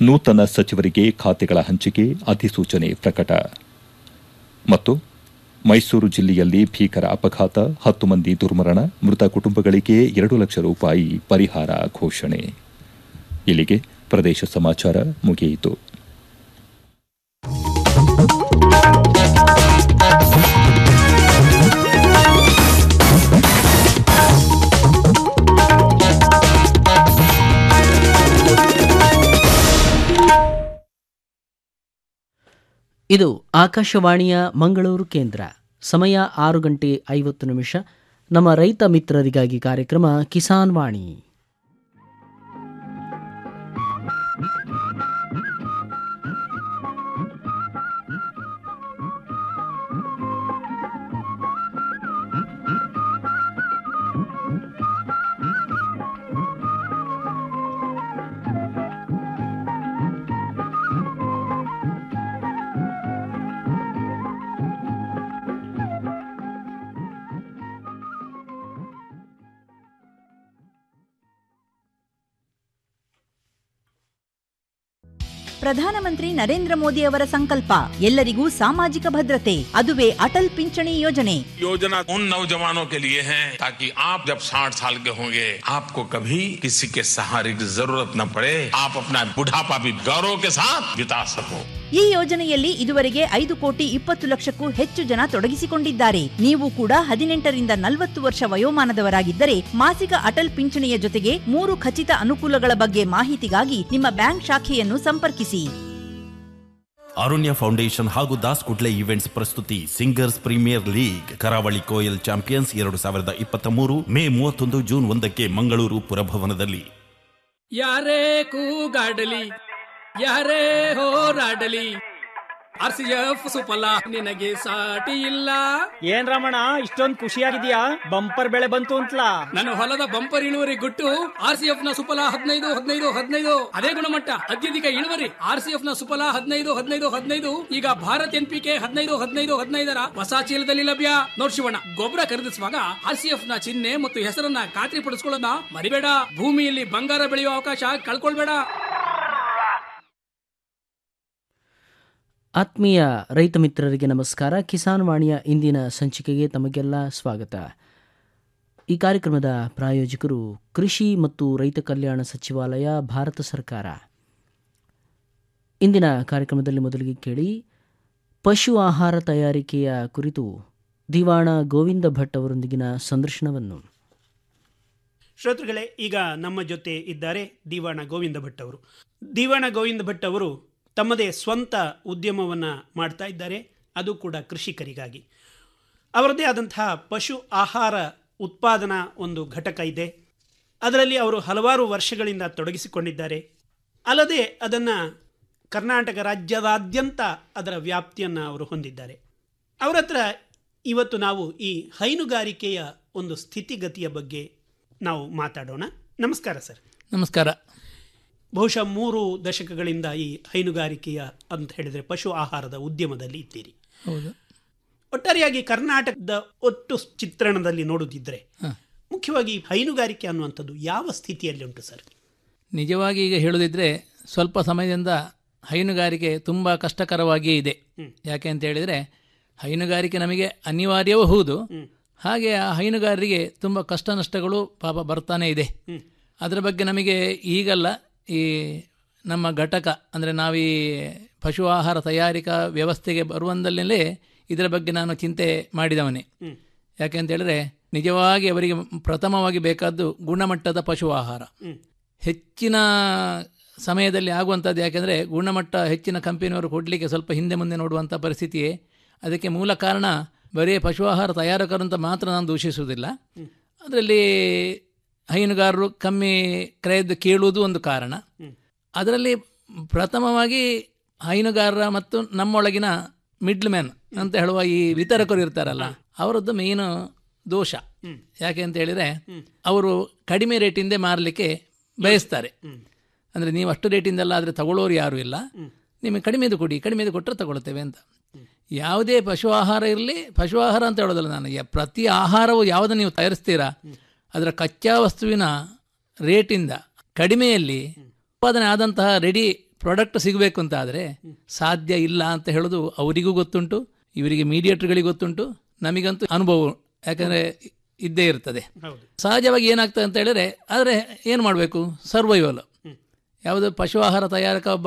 ನೂತನ ಸಚಿವರಿಗೆ ಖಾತೆಗಳ ಹಂಚಿಕೆ ಅಧಿಸೂಚನೆ ಪ್ರಕಟ ಮತ್ತು ಮೈಸೂರು ಜಿಲ್ಲೆಯಲ್ಲಿ ಭೀಕರ ಅಪಘಾತ ಹತ್ತು ಮಂದಿ ದುರ್ಮರಣ ಮೃತ ಕುಟುಂಬಗಳಿಗೆ ಎರಡು ಲಕ್ಷ ರೂಪಾಯಿ ಪರಿಹಾರ ಘೋಷಣೆ ಇಲ್ಲಿಗೆ ಪ್ರದೇಶ ಸಮಾಚಾರ ಮುಗಿಯಿತು ಇದು ಆಕಾಶವಾಣಿಯ ಮಂಗಳೂರು ಕೇಂದ್ರ ಸಮಯ ಆರು ಗಂಟೆ ಐವತ್ತು ನಿಮಿಷ ನಮ್ಮ ರೈತ ಮಿತ್ರರಿಗಾಗಿ ಕಾರ್ಯಕ್ರಮ ಕಿಸಾನ್ ವಾಣಿ ಪ್ರಧಾನಮಂತ್ರಿ ನರೇಂದ್ರ ಮೋದಿ ಅವರ ಸಂಕಲ್ಪ ಎಲ್ಲರಿಗೂ ಸಾಮಾಜಿಕ ಭದ್ರತೆ ಅದುವೇ ಅಟಲ್ ಪಿಂಚಣಿ ಯೋಜನೆ योजना उन नौजवानों के लिए है ताकि आप जब 60 साल के होंगे आपको कभी किसी के सहारे की जरूरत न पड़े आप अपना बुढ़ापा भी गौरव के साथ बिता सको ಈ ಯೋಜನೆಯಲ್ಲಿ ಇದುವರೆಗೆ ಐದು ಕೋಟಿ ಇಪ್ಪತ್ತು ಲಕ್ಷಕ್ಕೂ ಹೆಚ್ಚು ಜನ ತೊಡಗಿಸಿಕೊಂಡಿದ್ದಾರೆ ನೀವು ಕೂಡ ಹದಿನೆಂಟರಿಂದ ನಲವತ್ತು ವರ್ಷ ವಯೋಮಾನದವರಾಗಿದ್ದರೆ ಮಾಸಿಕ ಅಟಲ್ ಪಿಂಚಣಿಯ ಜೊತೆಗೆ ಮೂರು ಖಚಿತ ಅನುಕೂಲಗಳ ಬಗ್ಗೆ ಮಾಹಿತಿಗಾಗಿ ನಿಮ್ಮ ಬ್ಯಾಂಕ್ ಶಾಖೆಯನ್ನು ಸಂಪರ್ಕಿಸಿ ಅರುಣ್ಯ ಫೌಂಡೇಶನ್ ಹಾಗೂ ದಾಸ್ ಕುಡ್ಲೆ ಈವೆಂಟ್ಸ್ ಪ್ರಸ್ತುತಿ singers premier league Karavali Koyal champions ಎರಡು ಸಾವಿರದ ಇಪ್ಪತ್ತ ಮೂರು ಮೇ ಮೂವತ್ತೊಂದು ಜೂನ್ ಒಂದಕ್ಕೆ ಮಂಗಳೂರು ಪುರಭವನದಲ್ಲಿ ಯಾರೇ ಕೂಗಾಡಲಿ ಯಾರೇ ಹೋರಾಡಲಿ ಆರ್ ಸಿ ಎಫ್ ಸುಫಲ ನಿನಗೆ ಸಾಟಿ ಇಲ್ಲ ಏನ್ ರಮಣ ಇಷ್ಟೊಂದ್ ಖುಷಿಯಾಗಿದ್ಯಾ ಬಂಪರ್ ಬೆಳೆ ಬಂತು ಅಂತಲಾ ನನ್ನ ಹೊಲದ ಬಂಪರ್ ಇಳುವರಿ ಗುಟ್ಟು ಆರ್ ಸಿ ಎಫ್ ನ ಸುಫಲ ಹದಿನೈದು ಹದಿನೈದು ಹದಿನೈದು ಅದೇ ಗುಣಮಟ್ಟ ಅತ್ಯಧಿಕ ಇಳುವರಿ ಆರ್ ಸಿ ಎಫ್ ನ ಸುಫಲ ಹದಿನೈದು ಹದಿನೈದು ಹದಿನೈದು ಈಗ ಭಾರತ್ ಎನ್ ಪಿ ಕೆ ಹದಿನೈದು ಹದಿನೈದು ಹದಿನೈದರ ಹೊಸ ಚೀಲದಲ್ಲಿ ಲಭ್ಯ ನೋಡ್ ಶಿವಣ್ಣ ಗೊಬ್ಬರ ಖರೀದಿಸುವಾಗ ಆರ್ ಸಿ ಎಫ್ ನ ಚಿಹ್ನೆ ಮತ್ತು ಹೆಸರನ್ನ ಖಾತ್ರಿ ಪಡಿಸ್ಕೊಳ್ಳೋದನ್ನ ಮರಿಬೇಡ ಭೂಮಿಯಲ್ಲಿ ಬಂಗಾರ ಬೆಳೆಯುವ ಅವಕಾಶ ಕಳ್ಕೊಳ್ಬೇಡ ಆತ್ಮೀಯ ರೈತ ಮಿತ್ರರಿಗೆ ನಮಸ್ಕಾರ ಕಿಸಾನ್ ವಾಣಿಯ ಇಂದಿನ ಸಂಚಿಕೆಗೆ ತಮಗೆಲ್ಲ ಸ್ವಾಗತ ಈ ಕಾರ್ಯಕ್ರಮದ ಪ್ರಾಯೋಜಕರು ಕೃಷಿ ಮತ್ತು ರೈತ ಕಲ್ಯಾಣ ಸಚಿವಾಲಯ ಭಾರತ ಸರ್ಕಾರ ಇಂದಿನ ಕಾರ್ಯಕ್ರಮದಲ್ಲಿ ಮೊದಲಿಗೆ ಕೇಳಿ ಪಶು ಆಹಾರ ತಯಾರಿಕೆಯ ಕುರಿತು ದಿವಾಣ ಗೋವಿಂದ ಭಟ್ ಅವರೊಂದಿಗಿನ ಸಂದರ್ಶನವನ್ನು ಶ್ರೋತೃಗಳೇ ಈಗ ನಮ್ಮ ಜೊತೆ ಇದ್ದಾರೆ ದಿವಾಣ ಗೋವಿಂದ ಭಟ್ ಅವರು ದಿವಾಣ ಗೋವಿಂದ ಭಟ್ ಅವರು ತಮ್ಮದೇ ಸ್ವಂತ ಉದ್ಯಮವನ್ನು ಮಾಡ್ತಾ ಇದ್ದಾರೆ ಅದು ಕೂಡ ಕೃಷಿಕರಿಗಾಗಿ ಅವರದೇ ಆದಂತಹ ಪಶು ಆಹಾರ ಉತ್ಪಾದನಾ ಒಂದು ಘಟಕ ಇದೆ ಅದರಲ್ಲಿ ಅವರು ಹಲವಾರು ವರ್ಷಗಳಿಂದ ತೊಡಗಿಸಿಕೊಂಡಿದ್ದಾರೆ ಅಲ್ಲದೆ ಅದನ್ನು ಕರ್ನಾಟಕ ರಾಜ್ಯದಾದ್ಯಂತ ಅದರ ವ್ಯಾಪ್ತಿಯನ್ನು ಅವರು ಹೊಂದಿದ್ದಾರೆ ಅವರ ಹತ್ರ ಇವತ್ತು ನಾವು ಈ ಹೈನುಗಾರಿಕೆಯ ಒಂದು ಸ್ಥಿತಿಗತಿಯ ಬಗ್ಗೆ ನಾವು ಮಾತಾಡೋಣ ನಮಸ್ಕಾರ ಸರ್ ನಮಸ್ಕಾರ ಬಹುಶಃ ಮೂರು ದಶಕಗಳಿಂದ ಈ ಹೈನುಗಾರಿಕೆಯ ಅಂತ ಹೇಳಿದರೆ ಪಶು ಆಹಾರದ ಉದ್ಯಮದಲ್ಲಿ ಇದ್ದೀರಿ ಹೌದು ಒಟ್ಟಾರೆಯಾಗಿ ಕರ್ನಾಟಕದ ಒಟ್ಟು ಚಿತ್ರಣದಲ್ಲಿ ನೋಡುತ್ತಿದ್ದರೆ ಮುಖ್ಯವಾಗಿ ಹೈನುಗಾರಿಕೆ ಅನ್ನುವಂಥದ್ದು ಯಾವ ಸ್ಥಿತಿಯಲ್ಲಿ ಉಂಟು ಸರ್ ನಿಜವಾಗಿ ಈಗ ಹೇಳುದಿದ್ರೆ ಸ್ವಲ್ಪ ಸಮಯದಿಂದ ಹೈನುಗಾರಿಕೆ ತುಂಬ ಕಷ್ಟಕರವಾಗಿಯೇ ಇದೆ ಯಾಕೆ ಅಂತ ಹೇಳಿದರೆ ಹೈನುಗಾರಿಕೆ ನಮಗೆ ಅನಿವಾರ್ಯವೂ ಹೌದು ಹಾಗೆ ಆ ಹೈನುಗಾರರಿಗೆ ತುಂಬ ಕಷ್ಟ ನಷ್ಟಗಳು ಪಾಪ ಬರ್ತಾನೆ ಇದೆ ಅದರ ಬಗ್ಗೆ ನಮಗೆ ಈಗಲ್ಲ ಈ ನಮ್ಮ ಘಟಕ ಅಂದರೆ ನಾವೀ ಪಶು ಆಹಾರ ತಯಾರಿಕಾ ವ್ಯವಸ್ಥೆಗೆ ಬರುವಂದಲ್ಲೇ ಇದರ ಬಗ್ಗೆ ನಾನು ಚಿಂತೆ ಮಾಡಿದವನೇ ಯಾಕೆ ಅಂತ ಹೇಳಿದ್ರೆ ನಿಜವಾಗಿ ಅವರಿಗೆ ಪ್ರಥಮವಾಗಿ ಬೇಕಾದ್ದು ಗುಣಮಟ್ಟದ ಪಶು ಆಹಾರ ಹೆಚ್ಚಿನ ಸಮಯದಲ್ಲಿ ಆಗುವಂಥದ್ದು ಯಾಕೆಂದರೆ ಗುಣಮಟ್ಟ ಹೆಚ್ಚಿನ ಕಂಪನಿಯವರು ಕೊಡಲಿಕ್ಕೆ ಸ್ವಲ್ಪ ಹಿಂದೆ ಮುಂದೆ ನೋಡುವಂಥ ಪರಿಸ್ಥಿತಿಯೇ ಅದಕ್ಕೆ ಮೂಲ ಕಾರಣ ಬರೀ ಪಶು ಆಹಾರ ತಯಾರಕರು ಅಂತ ಮಾತ್ರ ನಾನು ದೂಷಿಸುವುದಿಲ್ಲ ಅದರಲ್ಲಿ ಹೈನುಗಾರರು ಕಮ್ಮಿ ಕ್ರಯದ್ದು ಕೇಳುವುದು ಒಂದು ಕಾರಣ ಅದರಲ್ಲಿ ಪ್ರಥಮವಾಗಿ ಹೈನುಗಾರರ ಮತ್ತು ನಮ್ಮೊಳಗಿನ ಮಿಡ್ಲ್ ಮ್ಯಾನ್ ಅಂತ ಹೇಳುವ ಈ ವಿತರಕರು ಇರ್ತಾರಲ್ಲ ಅವರದ್ದು ಮೇಯ್ನು ದೋಷ ಯಾಕೆ ಅಂತ ಹೇಳಿದರೆ ಅವರು ಕಡಿಮೆ ರೇಟಿಂದ ಮಾರಲಿಕ್ಕೆ ಬಯಸ್ತಾರೆ ಅಂದರೆ ನೀವು ಅಷ್ಟು ರೇಟಿಂದಲ್ಲ ಆದರೆ ತಗೊಳ್ಳೋರು ಯಾರೂ ಇಲ್ಲ ನಿಮಗೆ ಕಡಿಮೆದು ಕೊಡಿ ಕಡಿಮೆದು ಕೊಟ್ಟರೆ ತಗೊಳ್ತೇವೆ ಅಂತ ಯಾವುದೇ ಪಶು ಆಹಾರ ಇರಲಿ ಪಶು ಆಹಾರ ಅಂತ ಹೇಳೋದಲ್ಲ ನಾನು ಯ- ಪ್ರತಿ ಆಹಾರವು ಯಾವುದು ನೀವು ತಯಾರಿಸ್ತೀರಾ ಅದರ ಕಚ್ಚಾ ವಸ್ತುವಿನ ರೇಟಿಂದ ಕಡಿಮೆಯಲ್ಲಿ ಉತ್ಪಾದನೆ ಆದಂತಹ ರೆಡಿ ಪ್ರಾಡಕ್ಟ್ ಸಿಗಬೇಕು ಅಂತ ಆದರೆ ಸಾಧ್ಯ ಇಲ್ಲ ಅಂತ ಹೇಳೋದು ಅವರಿಗೂ ಗೊತ್ತುಂಟು ಇವರಿಗೆ ಮೀಡಿಯೇಟರ್ಗಳಿಗೆ ಗೊತ್ತುಂಟು ನಮಗಂತೂ ಅನುಭವ ಯಾಕಂದರೆ ಇದ್ದೇ ಇರ್ತದೆ ಹೌದು ಸಹಜವಾಗಿ ಏನಾಗ್ತದೆ ಅಂತ ಹೇಳಿದ್ರೆ ಆದರೆ ಏನು ಮಾಡಬೇಕು ಸರ್ವೈವಲ್ ಯಾವುದು ಪಶು ಆಹಾರ ತಯಾರಕ ಒಬ್ಬ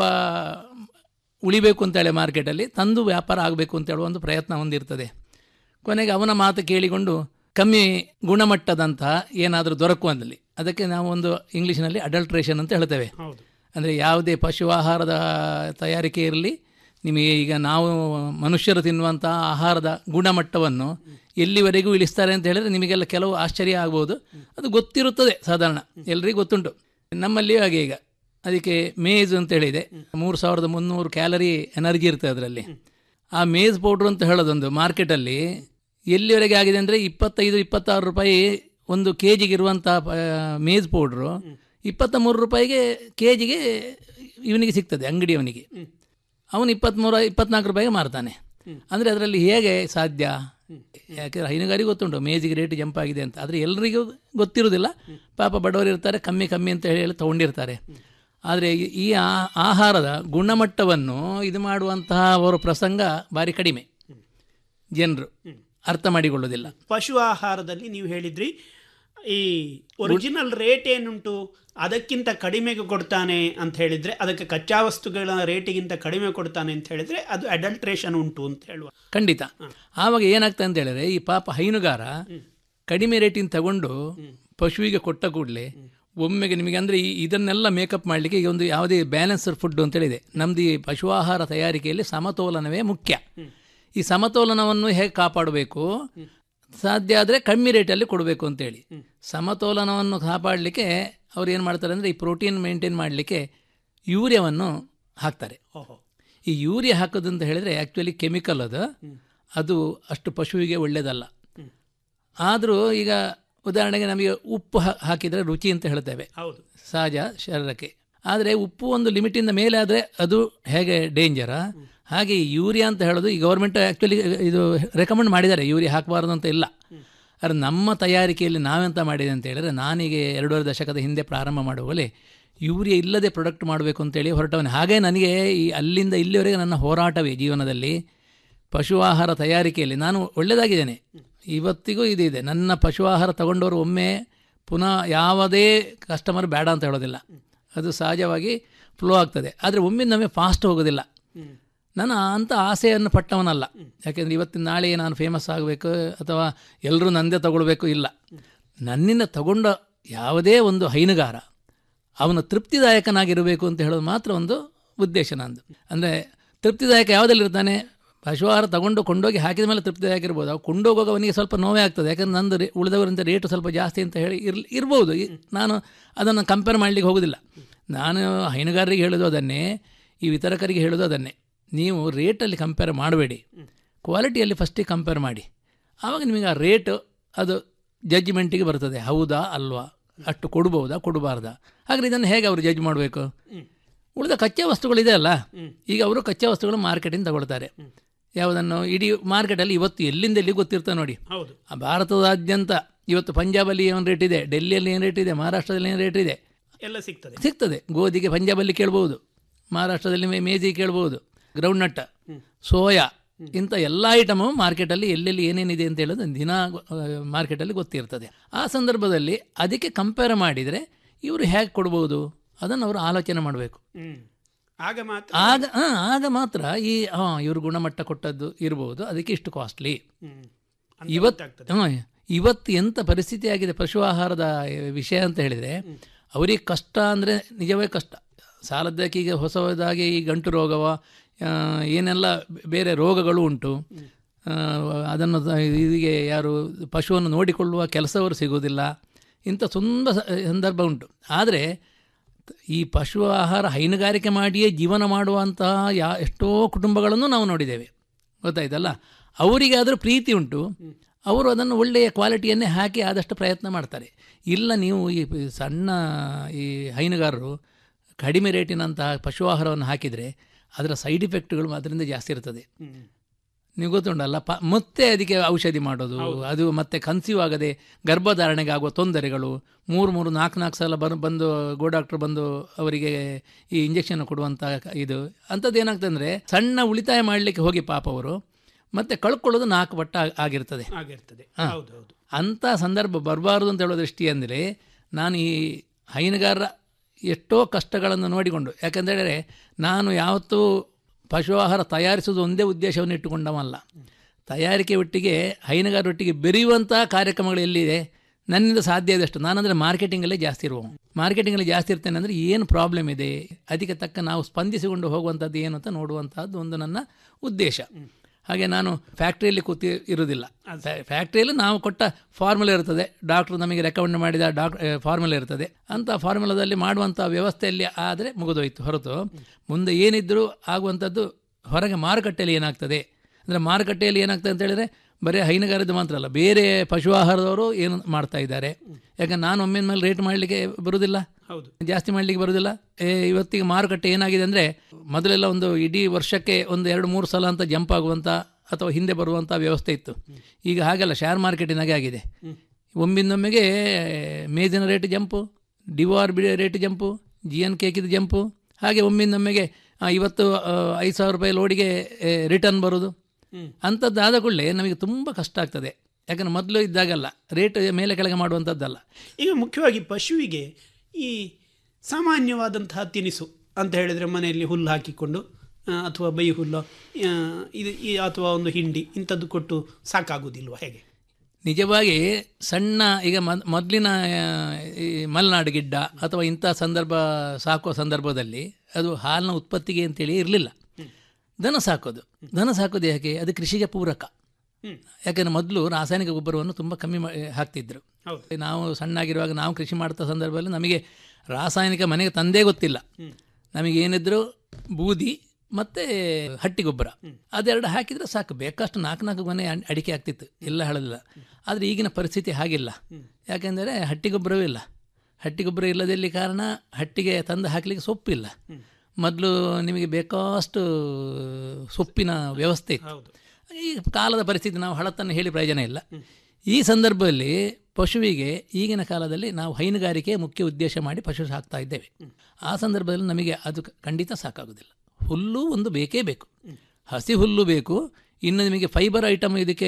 ಉಳಿಬೇಕು ಅಂತೇಳಿ ಮಾರ್ಕೆಟಲ್ಲಿ ತಂದು ವ್ಯಾಪಾರ ಆಗಬೇಕು ಅಂತ ಹೇಳುವ ಒಂದು ಪ್ರಯತ್ನ ಹೊಂದಿರ್ತದೆ ಕೊನೆಗೆ ಅವನ ಮಾತು ಕೇಳಿಕೊಂಡು ಕಮ್ಮಿ ಗುಣಮಟ್ಟದಂತಹ ಏನಾದರೂ ದೊರಕುವಂದಲ್ಲಿ ಅದಕ್ಕೆ ನಾವು ಒಂದು ಇಂಗ್ಲೀಷ್ನಲ್ಲಿ ಅಡಲ್ಟ್ರೇಷನ್ ಅಂತ ಹೇಳ್ತೇವೆ ಹೌದು ಅಂದರೆ ಯಾವುದೇ ಪಶು ಆಹಾರದ ತಯಾರಿಕೆ ಇರಲಿ ನಿಮಗೆ ಈಗ ನಾವು ಮನುಷ್ಯರು ತಿನ್ನುವಂಥ ಆಹಾರದ ಗುಣಮಟ್ಟವನ್ನು ಎಲ್ಲಿವರೆಗೂ ಇಳಿಸ್ತಾರೆ ಅಂತ ಹೇಳಿದ್ರೆ ನಿಮಗೆಲ್ಲ ಕೆಲವು ಆಶ್ಚರ್ಯ ಆಗ್ಬೋದು ಅದು ಗೊತ್ತಿರುತ್ತದೆ ಸಾಧಾರಣ ಎಲ್ರಿಗೂ ಗೊತ್ತುಂಟು ನಮ್ಮಲ್ಲಿಯೂ ಹಾಗೆ ಈಗ ಅದಕ್ಕೆ ಮೇಜ್ ಅಂತ ಹೇಳಿದೆ ಮೂರು ಸಾವಿರದ ಮುನ್ನೂರು ಕ್ಯಾಲರಿ ಎನರ್ಜಿ ಇರ್ತದೆ ಅದರಲ್ಲಿ ಆ ಮೇಜ್ ಪೌಡ್ರ್ ಅಂತ ಹೇಳೋದೊಂದು ಮಾರ್ಕೆಟಲ್ಲಿ ಎಲ್ಲಿವರೆಗೆ ಆಗಿದೆ ಅಂದರೆ ಇಪ್ಪತ್ತೈದು ಇಪ್ಪತ್ತಾರು ರೂಪಾಯಿ ಒಂದು ಕೆ ಜಿಗಿರುವಂಥ ಮೇಜ್ ಪೌಡ್ರು ಇಪ್ಪತ್ತ ಮೂರು ರೂಪಾಯಿಗೆ ಕೆ ಜಿಗೆ ಇವನಿಗೆ ಸಿಗ್ತದೆ ಅಂಗಡಿಯವನಿಗೆ ಅವನು ಇಪ್ಪತ್ತ್ಮೂರು ಇಪ್ಪತ್ನಾಲ್ಕು ರೂಪಾಯಿಗೆ ಮಾರ್ತಾನೆ ಅಂದರೆ ಅದರಲ್ಲಿ ಹೇಗೆ ಸಾಧ್ಯ ಯಾಕೆಂದರೆ ಹೈನುಗಾರಿಕೆ ಗೊತ್ತುಂಟು ಮೇಜಿಗೆ ರೇಟ್ ಜಂಪ್ ಆಗಿದೆ ಅಂತ ಆದರೆ ಎಲ್ರಿಗೂ ಗೊತ್ತಿರೋದಿಲ್ಲ ಪಾಪ ಬಡವರು ಇರ್ತಾರೆ ಕಮ್ಮಿ ಕಮ್ಮಿ ಅಂತ ಹೇಳಿ ತೊಗೊಂಡಿರ್ತಾರೆ ಆದರೆ ಈ- ಈ ಆ- ಆಹಾರದ ಗುಣಮಟ್ಟವನ್ನು ಇದು ಮಾಡುವಂತಹ ಅವರ ಪ್ರಸಂಗ ಭಾರಿ ಕಡಿಮೆ ಜನರು ಅರ್ಥ ಮಾಡಿಕೊಳ್ಳೋದಿಲ್ಲ ಪಶು ಆಹಾರದಲ್ಲಿ ನೀವು ಹೇಳಿದ್ರಿ ಈ ಒರಿಜಿನಲ್ ರೇಟ್ ಏನುಂಟು ಅದಕ್ಕಿಂತ ಕಡಿಮೆಗೆ ಕೊಡ್ತಾನೆ ಅಂತ ಹೇಳಿದ್ರೆ ಅದಕ್ಕೆ ಕಚ್ಚಾ ವಸ್ತುಗಳ ರೇಟಿಗಿಂತ ಕಡಿಮೆ ಕೊಡ್ತಾನೆ ಅಂತ ಹೇಳಿದ್ರೆ ಅದು ಅಡಲ್ಟ್ರೇಷನ್ ಉಂಟು ಅಂತ ಹೇಳುವ ಖಂಡಿತ ಆವಾಗ ಏನಾಗ್ತದೆ ಅಂತ ಹೇಳಿದ್ರೆ ಈ ಪಾಪ ಹೈನುಗಾರ ಕಡಿಮೆ ರೇಟಿನ ತಗೊಂಡು ಪಶುವಿಗೆ ಕೊಟ್ಟ ಕೂಡಲೇ ಒಮ್ಮೆಗೆ ನಿಮಗೆ ಅಂದರೆ ಈ ಇದನ್ನೆಲ್ಲ ಮೇಕಪ್ ಮಾಡಲಿಕ್ಕೆ ಈಗ ಒಂದು ಯಾವುದೇ ಬ್ಯಾಲೆನ್ಸ್ಡ್ ಫುಡ್ ಅಂತೇಳಿದೆ ನಮ್ದು ಈ ಪಶು ಆಹಾರ ತಯಾರಿಕೆಯಲ್ಲಿ ಸಮತೋಲನವೇ ಮುಖ್ಯ ಈ ಸಮತೋಲನವನ್ನು ಹೇಗೆ ಕಾಪಾಡಬೇಕು ಸಾಧ್ಯ ಆದರೆ ಕಮ್ಮಿ ರೇಟಲ್ಲಿ ಕೊಡಬೇಕು ಅಂತೇಳಿ ಸಮತೋಲನವನ್ನು ಕಾಪಾಡಲಿಕ್ಕೆ ಅವ್ರು ಏನು ಮಾಡ್ತಾರೆ ಅಂದರೆ ಈ ಪ್ರೋಟೀನ್ ಮೇಂಟೈನ್ ಮಾಡಲಿಕ್ಕೆ ಯೂರಿಯಾವನ್ನು ಹಾಕ್ತಾರೆ ಓಹೋ ಈ ಯೂರಿಯಾ ಹಾಕೋದು ಅಂತ ಹೇಳಿದರೆ ಆ್ಯಕ್ಚುಲಿ ಕೆಮಿಕಲ್ ಅದು ಅದು ಅಷ್ಟು ಪಶುವಿಗೆ ಒಳ್ಳೆಯದಲ್ಲ ಆದರೂ ಈಗ ಉದಾಹರಣೆಗೆ ನಮಗೆ ಉಪ್ಪು ಹಾ- ಹಾಕಿದರೆ ರುಚಿ ಅಂತ ಹೇಳ್ತೇವೆ ಹೌದು ಸಹಜ ಶರೀರಕ್ಕೆ ಆದರೆ ಉಪ್ಪು ಒಂದು ಲಿಮಿಟಿಂದ ಮೇಲೆ ಆದರೆ ಅದು ಹೇಗೆ ಡೇಂಜರ ಹಾಗೆ ಈ ಯೂರಿಯಾ ಅಂತ ಹೇಳೋದು ಈ ಗೌರ್ಮೆಂಟ್ ಆ್ಯಕ್ಚುಲಿ ಇದು ರೆಕಮೆಂಡ್ ಮಾಡಿದ್ದಾರೆ ಯೂರಿಯಾ ಹಾಕಬಾರ್ದು ಅಂತ ಇಲ್ಲ ಆದರೆ ನಮ್ಮ ತಯಾರಿಕೆಯಲ್ಲಿ ನಾವೆಂತ ಮಾಡಿದೆ ಅಂತ ಹೇಳಿದ್ರೆ ನಾನೀಗ ಎರಡೂವರೆ ದಶಕದ ಹಿಂದೆ ಪ್ರಾರಂಭ ಮಾಡುವಲ್ಲಿ ಯೂರಿಯಾ ಇಲ್ಲದೆ ಪ್ರಾಡಕ್ಟ್ ಮಾಡಬೇಕು ಅಂತೇಳಿ ಹೊರಟವನು ಹಾಗೆ ನನಗೆ ಈ ಅಲ್ಲಿಂದ ಇಲ್ಲಿವರೆಗೆ ನನ್ನ ಹೋರಾಟವೇ ಜೀವನದಲ್ಲಿ ಪಶು ಆಹಾರ ತಯಾರಿಕೆಯಲ್ಲಿ ನಾನು ಒಳ್ಳೆಯದಾಗಿದ್ದೇನೆ ಇವತ್ತಿಗೂ ಇದು ಇದೆ ನನ್ನ ಪಶು ಆಹಾರ ತಗೊಂಡವರು ಒಮ್ಮೆ ಪುನಃ ಯಾವುದೇ ಕಸ್ಟಮರ್ ಬೇಡ ಅಂತ ಹೇಳೋದಿಲ್ಲ ಅದು ಸಹಜವಾಗಿ ಫ್ಲೋ ಆಗ್ತದೆ ಆದರೆ ಒಮ್ಮೆ ನಮಗೆ ಫಾಸ್ಟ್ ಹೋಗೋದಿಲ್ಲ ನಾನು ಅಂಥ ಆಸೆಯನ್ನು ಪಟ್ಟವನಲ್ಲ ಯಾಕೆಂದರೆ ಇವತ್ತಿನ ನಾಳೆ ನಾನು ಫೇಮಸ್ ಆಗಬೇಕು ಅಥವಾ ಎಲ್ಲರೂ ನಂದೇ ತಗೊಳ್ಬೇಕು ಇಲ್ಲ ನನ್ನಿಂದ ತಗೊಂಡ ಯಾವುದೇ ಒಂದು ಹೈನುಗಾರ ಅವನು ತೃಪ್ತಿದಾಯಕನಾಗಿರಬೇಕು ಅಂತ ಹೇಳೋದು ಮಾತ್ರ ಒಂದು ಉದ್ದೇಶ ನಂದು ಅಂದರೆ ತೃಪ್ತಿದಾಯಕ ಯಾವುದಲ್ಲಿರ್ತಾನೆ ಪಶು ಆಹಾರ ತಗೊಂಡು ಕೊಂಡೋಗಿ ಹಾಕಿದ ಮೇಲೆ ತೃಪ್ತಿದಾಯಕ ಇರ್ಬೋದು ಅವು ಕೊಂಡೋಗುವಾಗ ಅವನಿಗೆ ಸ್ವಲ್ಪ ನೋವೇ ಆಗ್ತದೆ ಯಾಕಂದ್ರೆ ನಂದು ರೇ ಉಳಿದವರಿಂದ ರೇಟು ಸ್ವಲ್ಪ ಜಾಸ್ತಿ ಅಂತ ಹೇಳಿ ಇರ್ ಇರ್ಬೋದು ಈ- ನಾನು ಅದನ್ನು ಕಂಪೇರ್ ಮಾಡಲಿಕ್ಕೆ ಹೋಗೋದಿಲ್ಲ ನಾನು ಹೈನುಗಾರರಿಗೆ ಹೇಳೋದು ಅದನ್ನೇ ಈ ವಿತರಕರಿಗೆ ಹೇಳೋದು ಅದನ್ನೇ ನೀವು ರೇಟಲ್ಲಿ ಕಂಪೇರ್ ಮಾಡಬೇಡಿ ಕ್ವಾಲಿಟಿಯಲ್ಲಿ ಫಸ್ಟಿಗೆ ಕಂಪೇರ್ ಮಾಡಿ ಆವಾಗ ನಿಮಗೆ ಆ ರೇಟು ಅದು ಜಡ್ಜ್ಮೆಂಟಿಗೆ ಬರ್ತದೆ ಹೌದಾ ಅಲ್ವಾ ಅಷ್ಟು ಕೊಡ್ಬೋದಾ ಕೊಡಬಾರ್ದಾ ಹಾಗಾದ್ರೆ ಇದನ್ನು ಹೇಗೆ ಅವರು ಜಡ್ಜ್ ಮಾಡಬೇಕು ಉಳಿದ ಕಚ್ಚಾ ವಸ್ತುಗಳಿದೆ ಅಲ್ಲ ಈಗ ಅವರು ಕಚ್ಚಾ ವಸ್ತುಗಳು ಮಾರ್ಕೆಟಿಂದ ತಗೊಳ್ತಾರೆ ಯಾವುದನ್ನು ಇಡೀ ಮಾರ್ಕೆಟಲ್ಲಿ ಇವತ್ತು ಎಲ್ಲಿಂದ ಎಲ್ಲಿ ಗೊತ್ತಿರ್ತದೆ ನೋಡಿ ಹೌದು ಆ ಭಾರತದಾದ್ಯಂತ ಇವತ್ತು ಪಂಜಾಬಲ್ಲಿ ಏನು ರೇಟ್ ಇದೆ ಡೆಲ್ಲಿಯಲ್ಲಿ ಏನು ರೇಟ್ ಇದೆ ಮಹಾರಾಷ್ಟ್ರದಲ್ಲಿ ಏನು ರೇಟ್ ಇದೆ ಎಲ್ಲ ಸಿಗ್ತದೆ ಸಿಗ್ತದೆ ಗೋಧಿಗೆ ಪಂಜಾಬಲ್ಲಿ ಕೇಳ್ಬೋದು ಮಹಾರಾಷ್ಟ್ರದಲ್ಲಿ ಮೇ- ಮೇಜಿ ಕೇಳ್ಬೋದು ಗ್ರೌಂಡ್ ನಟ್ ಸೋಯಾ ಇಂಥ ಎಲ್ಲ ಐಟಮು ಮಾರ್ಕೆಟಲ್ಲಿ ಎಲ್ಲೆಲ್ಲಿ ಏನೇನಿದೆ ಅಂತ ಹೇಳೋದು ದಿನ ಮಾರ್ಕೆಟಲ್ಲಿ ಗೊತ್ತಿರ್ತದೆ ಆ ಸಂದರ್ಭದಲ್ಲಿ ಅದಕ್ಕೆ ಕಂಪೇರ್ ಮಾಡಿದರೆ ಇವರು ಹೇಗೆ ಕೊಡ್ಬೋದು ಅದನ್ನು ಅವರು ಆಲೋಚನೆ ಮಾಡಬೇಕು ಹ್ಮ್ ಆಗ ಮಾತ್ರ ಆಗ ಹಾಂ ಆಗ ಮಾತ್ರ ಈ ಹಾಂ ಇವರು ಗುಣಮಟ್ಟ ಕೊಟ್ಟದ್ದು ಇರ್ಬೋದು ಅದಕ್ಕೆ ಇಷ್ಟು ಕಾಸ್ಟ್ಲಿ ಹ್ಮ್ ಅಂತ ಇವತ್ತು ಗೊತ್ತಾಗ್ತದೆ. ಹಾಂ ಇವತ್ತು ಎಂಥ ಪರಿಸ್ಥಿತಿ ಆಗಿದೆ ಪಶು ಆಹಾರದ ವಿಷಯ ಅಂತ ಹೇಳಿದರೆ ಅವರಿಗೆ ಕಷ್ಟ ಅಂದರೆ ನಿಜವೇ ಕಷ್ಟ ಸಾಲದ್ದಕ್ಕೆ ಈಗ ಹೊಸದಾಗಿ ಈ ಗಂಟು ರೋಗವ ಆ, ಏನೆಲ್ಲ ಬೇರೆ ರೋಗಗಳು ಉಂಟು ಆ, ಅದನ್ನು ತ- ಹೀಗೆ ಯಾರು ಪಶುವನ್ನು ನೋಡಿಕೊಳ್ಳುವ ಕೆಲಸವರು ಸಿಗುವುದಿಲ್ಲ ಇಂಥ ತುಂಬ ಸ- ಸಂದರ್ಭ ಉಂಟು ಆದರೆ ಈ ಪಶು ಆಹಾರ ಹೈನುಗಾರಿಕೆ ಮಾಡಿಯೇ ಜೀವನ ಮಾಡುವಂತಹ ಯಾ ಎಷ್ಟೋ ಕುಟುಂಬಗಳನ್ನು ನಾವು ನೋಡಿದ್ದೇವೆ ಗೊತ್ತಾಯ್ತಲ್ಲ ಅವರಿಗೆ ಆದರೂ ಪ್ರೀತಿ ಉಂಟು ಅವರು ಅದನ್ನು ಒಳ್ಳೆಯ ಕ್ವಾಲಿಟಿಯನ್ನೇ ಹಾಕಿ ಆದಷ್ಟು ಪ್ರಯತ್ನ ಮಾಡ್ತಾರೆ ಇಲ್ಲ ನೀವು ಈ ಪ- ಸಣ್ಣ ಈ ಹೈನುಗಾರರು ಕಡಿಮೆ ರೇಟಿನಂತಹ ಪಶು ಆಹಾರವನ್ನು ಹಾಕಿದರೆ ಅದರ ಸೈಡ್ ಇಫೆಕ್ಟ್ಗಳು ಅದರಿಂದ ಜಾಸ್ತಿ ಇರ್ತದೆ ನೀವು ಗೊತ್ತುಂಟಲ್ಲ ಪ ಮತ್ತೆ ಅದಕ್ಕೆ ಔಷಧಿ ಮಾಡೋದು ಅದು ಮತ್ತೆ ಕನ್ಸೀವ್ ಆಗದೆ ಗರ್ಭಧಾರಣೆಗೆ ಆಗುವ ತೊಂದರೆಗಳು ಮೂರು ಮೂರು ನಾಲ್ಕು ನಾಲ್ಕು ಸಲ ಬರ್ ಬಂದು ಗೋ ಡಾಕ್ಟರ್ ಬಂದು ಅವರಿಗೆ ಈ ಇಂಜೆಕ್ಷನ್ ಕೊಡುವಂಥ ಇದು ಅಂಥದ್ದು ಏನಾಗ್ತದೆ ಅಂದರೆ ಸಣ್ಣ ಉಳಿತಾಯ ಮಾಡಲಿಕ್ಕೆ ಹೋಗಿ ಪಾಪ ಅವರು ಮತ್ತೆ ಕಳ್ಕೊಳ್ಳೋದು ನಾಲ್ಕು ಪಟ್ಟ ಆಗ್- ಆಗಿರ್ತದೆ ಆಗಿರ್ತದೆ ಹಾ. ಹೌದು ಹೌದು ಅಂಥ ಸಂದರ್ಭ ಬರಬಾರ್ದು ಅಂತ ಹೇಳೋ ದೃಷ್ಟಿ ಅಂದರೆ ನಾನು ಈ ಹೈನುಗಾರರ ಎಷ್ಟೋ ಕಷ್ಟಗಳನ್ನು ನೋಡಿಕೊಂಡು ಯಾಕಂತೇಳಿದರೆ ನಾನು ಯಾವತ್ತೂ ಪಶು ಆಹಾರ ತಯಾರಿಸೋದು ಒಂದೇ ಉದ್ದೇಶವನ್ನು ಇಟ್ಟುಕೊಂಡವಲ್ಲ ತಯಾರಿಕೆ ಒಟ್ಟಿಗೆ ಹೈನುಗಾರರೊಟ್ಟಿಗೆ ಬೆರೆಯುವಂಥ ಕಾರ್ಯಕ್ರಮಗಳು ಎಲ್ಲಿದೆ ನನ್ನಿಂದ ಸಾಧ್ಯ ಆದಷ್ಟು ನಾನಂದರೆ ಮಾರ್ಕೆಟಿಂಗಲ್ಲೇ ಜಾಸ್ತಿ ಇರುವ ಮಾರ್ಕೆಟಿಂಗಲ್ಲಿ ಜಾಸ್ತಿ ಇರ್ತೇನೆ ಅಂದರೆ ಏನು ಪ್ರಾಬ್ಲಮ್ ಇದೆ ಅದಕ್ಕೆ ತಕ್ಕ ನಾವು ಸ್ಪಂದಿಸಿಕೊಂಡು ಹೋಗುವಂಥದ್ದು ಏನು ಅಂತ ನೋಡುವಂಥದ್ದು ಒಂದು ನನ್ನ ಉದ್ದೇಶ ಹಾಗೆ ನಾನು ಫ್ಯಾಕ್ಟ್ರಿಯಲ್ಲಿ ಕೂತಿ ಇರುವುದಿಲ್ಲ ಫ್ಯಾಕ್ಟ್ರಿಯಲ್ಲಿ ನಾವು ಕೊಟ್ಟ ಫಾರ್ಮುಲಾ ಇರ್ತದೆ ಡಾಕ್ಟ್ರು ನಮಗೆ ರೆಕಮೆಂಡ್ ಮಾಡಿದ ಡಾಕ್ ಫಾರ್ಮುಲಾ ಇರ್ತದೆ ಅಂಥ ಫಾರ್ಮುಲಾದಲ್ಲಿ ಮಾಡುವಂಥ ವ್ಯವಸ್ಥೆಯಲ್ಲಿ ಆದರೆ ಮುಗಿದೋಯ್ತು ಹೊರತು ಮುಂದೆ ಏನಿದ್ರೂ ಆಗುವಂಥದ್ದು ಹೊರಗೆ ಮಾರುಕಟ್ಟೆಯಲ್ಲಿ ಏನಾಗ್ತದೆ ಅಂದರೆ ಮಾರುಕಟ್ಟೆಯಲ್ಲಿ ಏನಾಗ್ತದೆ ಅಂತ ಹೇಳಿದ್ರೆ ಬರೀ ಹೈನುಗಾರದ್ದು ಮಾತ್ರ ಅಲ್ಲ ಬೇರೆ ಪಶು ಆಹಾರದವರು ಏನು ಮಾಡ್ತಾ ಇದ್ದಾರೆ ಯಾಕಂದ್ರೆ ನಾನು ಒಮ್ಮಿನ ಮೇಲೆ ರೇಟ್ ಮಾಡಲಿಕ್ಕೆ ಬರುವುದಿಲ್ಲ ಹೌದು ಜಾಸ್ತಿ ಮಾಡಲಿಕ್ಕೆ ಬರುವುದಿಲ್ಲ ಏ, ಇವತ್ತಿಗೆ ಮಾರುಕಟ್ಟೆ ಏನಾಗಿದೆ ಅಂದರೆ ಮೊದಲೆಲ್ಲ ಒಂದು ಇಡೀ ವರ್ಷಕ್ಕೆ ಒಂದು ಎರಡು ಮೂರು ಸಲ ಅಂತ ಜಂಪ್ ಆಗುವಂಥ ಅಥವಾ ಹಿಂದೆ ಬರುವಂಥ ವ್ಯವಸ್ಥೆ ಇತ್ತು ಈಗ ಹಾಗೆಲ್ಲ ಶೇರ್ ಮಾರ್ಕೆಟಿನಾಗೆ ಆಗಿದೆ ಒಮ್ಮಿಂದೊಮ್ಮೆಗೆ ಮೇಜಿನ ರೇಟ್ ಜಂಪು ಡಿವಾರ್ B rate jump G N ಕೇಕಿದ ಜಂಪು ಹಾಗೆ ಒಮ್ಮಿಂದೊಮ್ಮೆಗೆ ಆ, ಇವತ್ತು ಆ, ಐದು ಸಾವಿರ ರೂಪಾಯಿ ಲೋಡಿಗೆ ರಿಟರ್ನ್ ಬರೋದು ಅಂಥದ್ದು ಆದ ಕೂಡಲೇ ನಮಗೆ ತುಂಬ ಕಷ್ಟ ಆಗ್ತದೆ ಯಾಕಂದ್ರೆ ಮೊದಲು ಇದ್ದಾಗಲ್ಲ ರೇಟ್ ಮೇಲೆ ಕೆಳಗೆ ಮಾಡುವಂಥದ್ದಲ್ಲ ಈಗ ಮುಖ್ಯವಾಗಿ ಪಶುವಿಗೆ ಈ ಸಾಮಾನ್ಯವಾದಂತಹ ತಿನಿಸು ಅಂತ ಹೇಳಿದರೆ ಮನೆಯಲ್ಲಿ ಹುಲ್ಲು ಹಾಕಿಕೊಂಡು ಆ, ಅಥವಾ ಬೈ ಹುಲ್ಲು ಆ, ಇದು ಈ ಅಥವಾ ಒಂದು ಹಿಂಡಿ ಇಂಥದ್ದು ಕೊಟ್ಟು ಸಾಕಾಗುವುದಿಲ್ವ ಹೇಗೆ ನಿಜವಾಗಿ ಸಣ್ಣ ಈಗ ಮೊದ್- ಮೊದಲಿನ ಆ, ಈ ಮಲೆನಾಡು ಗಿಡ್ಡ ಅಥವಾ ಇಂಥ ಸಂದರ್ಭ ಸಾಕುವ ಸಂದರ್ಭದಲ್ಲಿ ಅದು ಹಾಲಿನ ಉತ್ಪತ್ತಿಗೆ ಅಂತೇಳಿ ಇರಲಿಲ್ಲ ದನ ಸಾಕೋದು ದನ ಸಾಕೋದು ಯಾಕೆ ಅದು ಕೃಷಿಗೆ ಪೂರಕ ಯಾಕಂದರೆ ಮೊದಲು ರಾಸಾಯನಿಕ ಗೊಬ್ಬರವನ್ನು ತುಂಬ ಕಮ್ಮಿ ಮಾ ಹಾಕ್ತಿದ್ರು ಹೌದು ನಾವು ಸಣ್ಣಾಗಿರುವಾಗ ನಾವು ಕೃಷಿ ಮಾಡ್ತಾ ಸಂದರ್ಭದಲ್ಲಿ ನಮಗೆ ರಾಸಾಯನಿಕ ಮನೆಗೆ ತಂದೇ ಗೊತ್ತಿಲ್ಲ ನಮಗೇನಿದ್ರು ಬೂದಿ ಮತ್ತು ಹಟ್ಟಿ ಗೊಬ್ಬರ ಅದೆರಡು ಹಾಕಿದರೆ ಸಾಕು ಬೇಕಷ್ಟು ನಾಲ್ಕು ನಾಲ್ಕು ಮನೆ ಅಡ್- ಅಡಿಕೆ ಆಗ್ತಿತ್ತು ಇಲ್ಲ ಹೇಳೋದಿಲ್ಲ ಆದರೆ ಈಗಿನ ಪರಿಸ್ಥಿತಿ ಹಾಗಿಲ್ಲ ಯಾಕೆಂದರೆ ಹಟ್ಟಿ ಗೊಬ್ಬರವೂ ಇಲ್ಲ ಹಟ್ಟಿ ಗೊಬ್ಬರ ಇಲ್ಲದಲ್ಲಿ ಕಾರಣ ಹಟ್ಟಿಗೆ ತಂದು ಹಾಕಲಿಕ್ಕೆ ಸೊಪ್ಪಿಲ್ಲ ಮೊದಲು ನಿಮಗೆ ಬೇಕಾಷ್ಟು ಸೊಪ್ಪಿನ ವ್ಯವಸ್ಥೆ ಇತ್ತು ಹೌದು ಈ ಕಾಲದ ಪರಿಸ್ಥಿತಿ ನಾವು ಹಳತನ್ನು ಹೇಳಿ ಪ್ರಯೋಜನ ಇಲ್ಲ ಈ ಸಂದರ್ಭದಲ್ಲಿ ಪಶುವಿಗೆ ಈಗಿನ ಕಾಲದಲ್ಲಿ ನಾವು ಹೈನುಗಾರಿಕೆ ಮುಖ್ಯ ಉದ್ದೇಶ ಮಾಡಿ ಪಶು ಸಾಕ್ತಾ ಇದ್ದೇವೆ ಆ ಸಂದರ್ಭದಲ್ಲಿ ನಮಗೆ ಅದು ಕ- ಖಂಡಿತ ಸಾಕಾಗೋದಿಲ್ಲ ಹುಲ್ಲು ಒಂದು ಬೇಕೇ ಬೇಕು ಹಸಿ ಹುಲ್ಲು ಬೇಕು ಇನ್ನು ನಿಮಗೆ ಫೈಬರ್ ಐಟಮ್ ಇದಕ್ಕೆ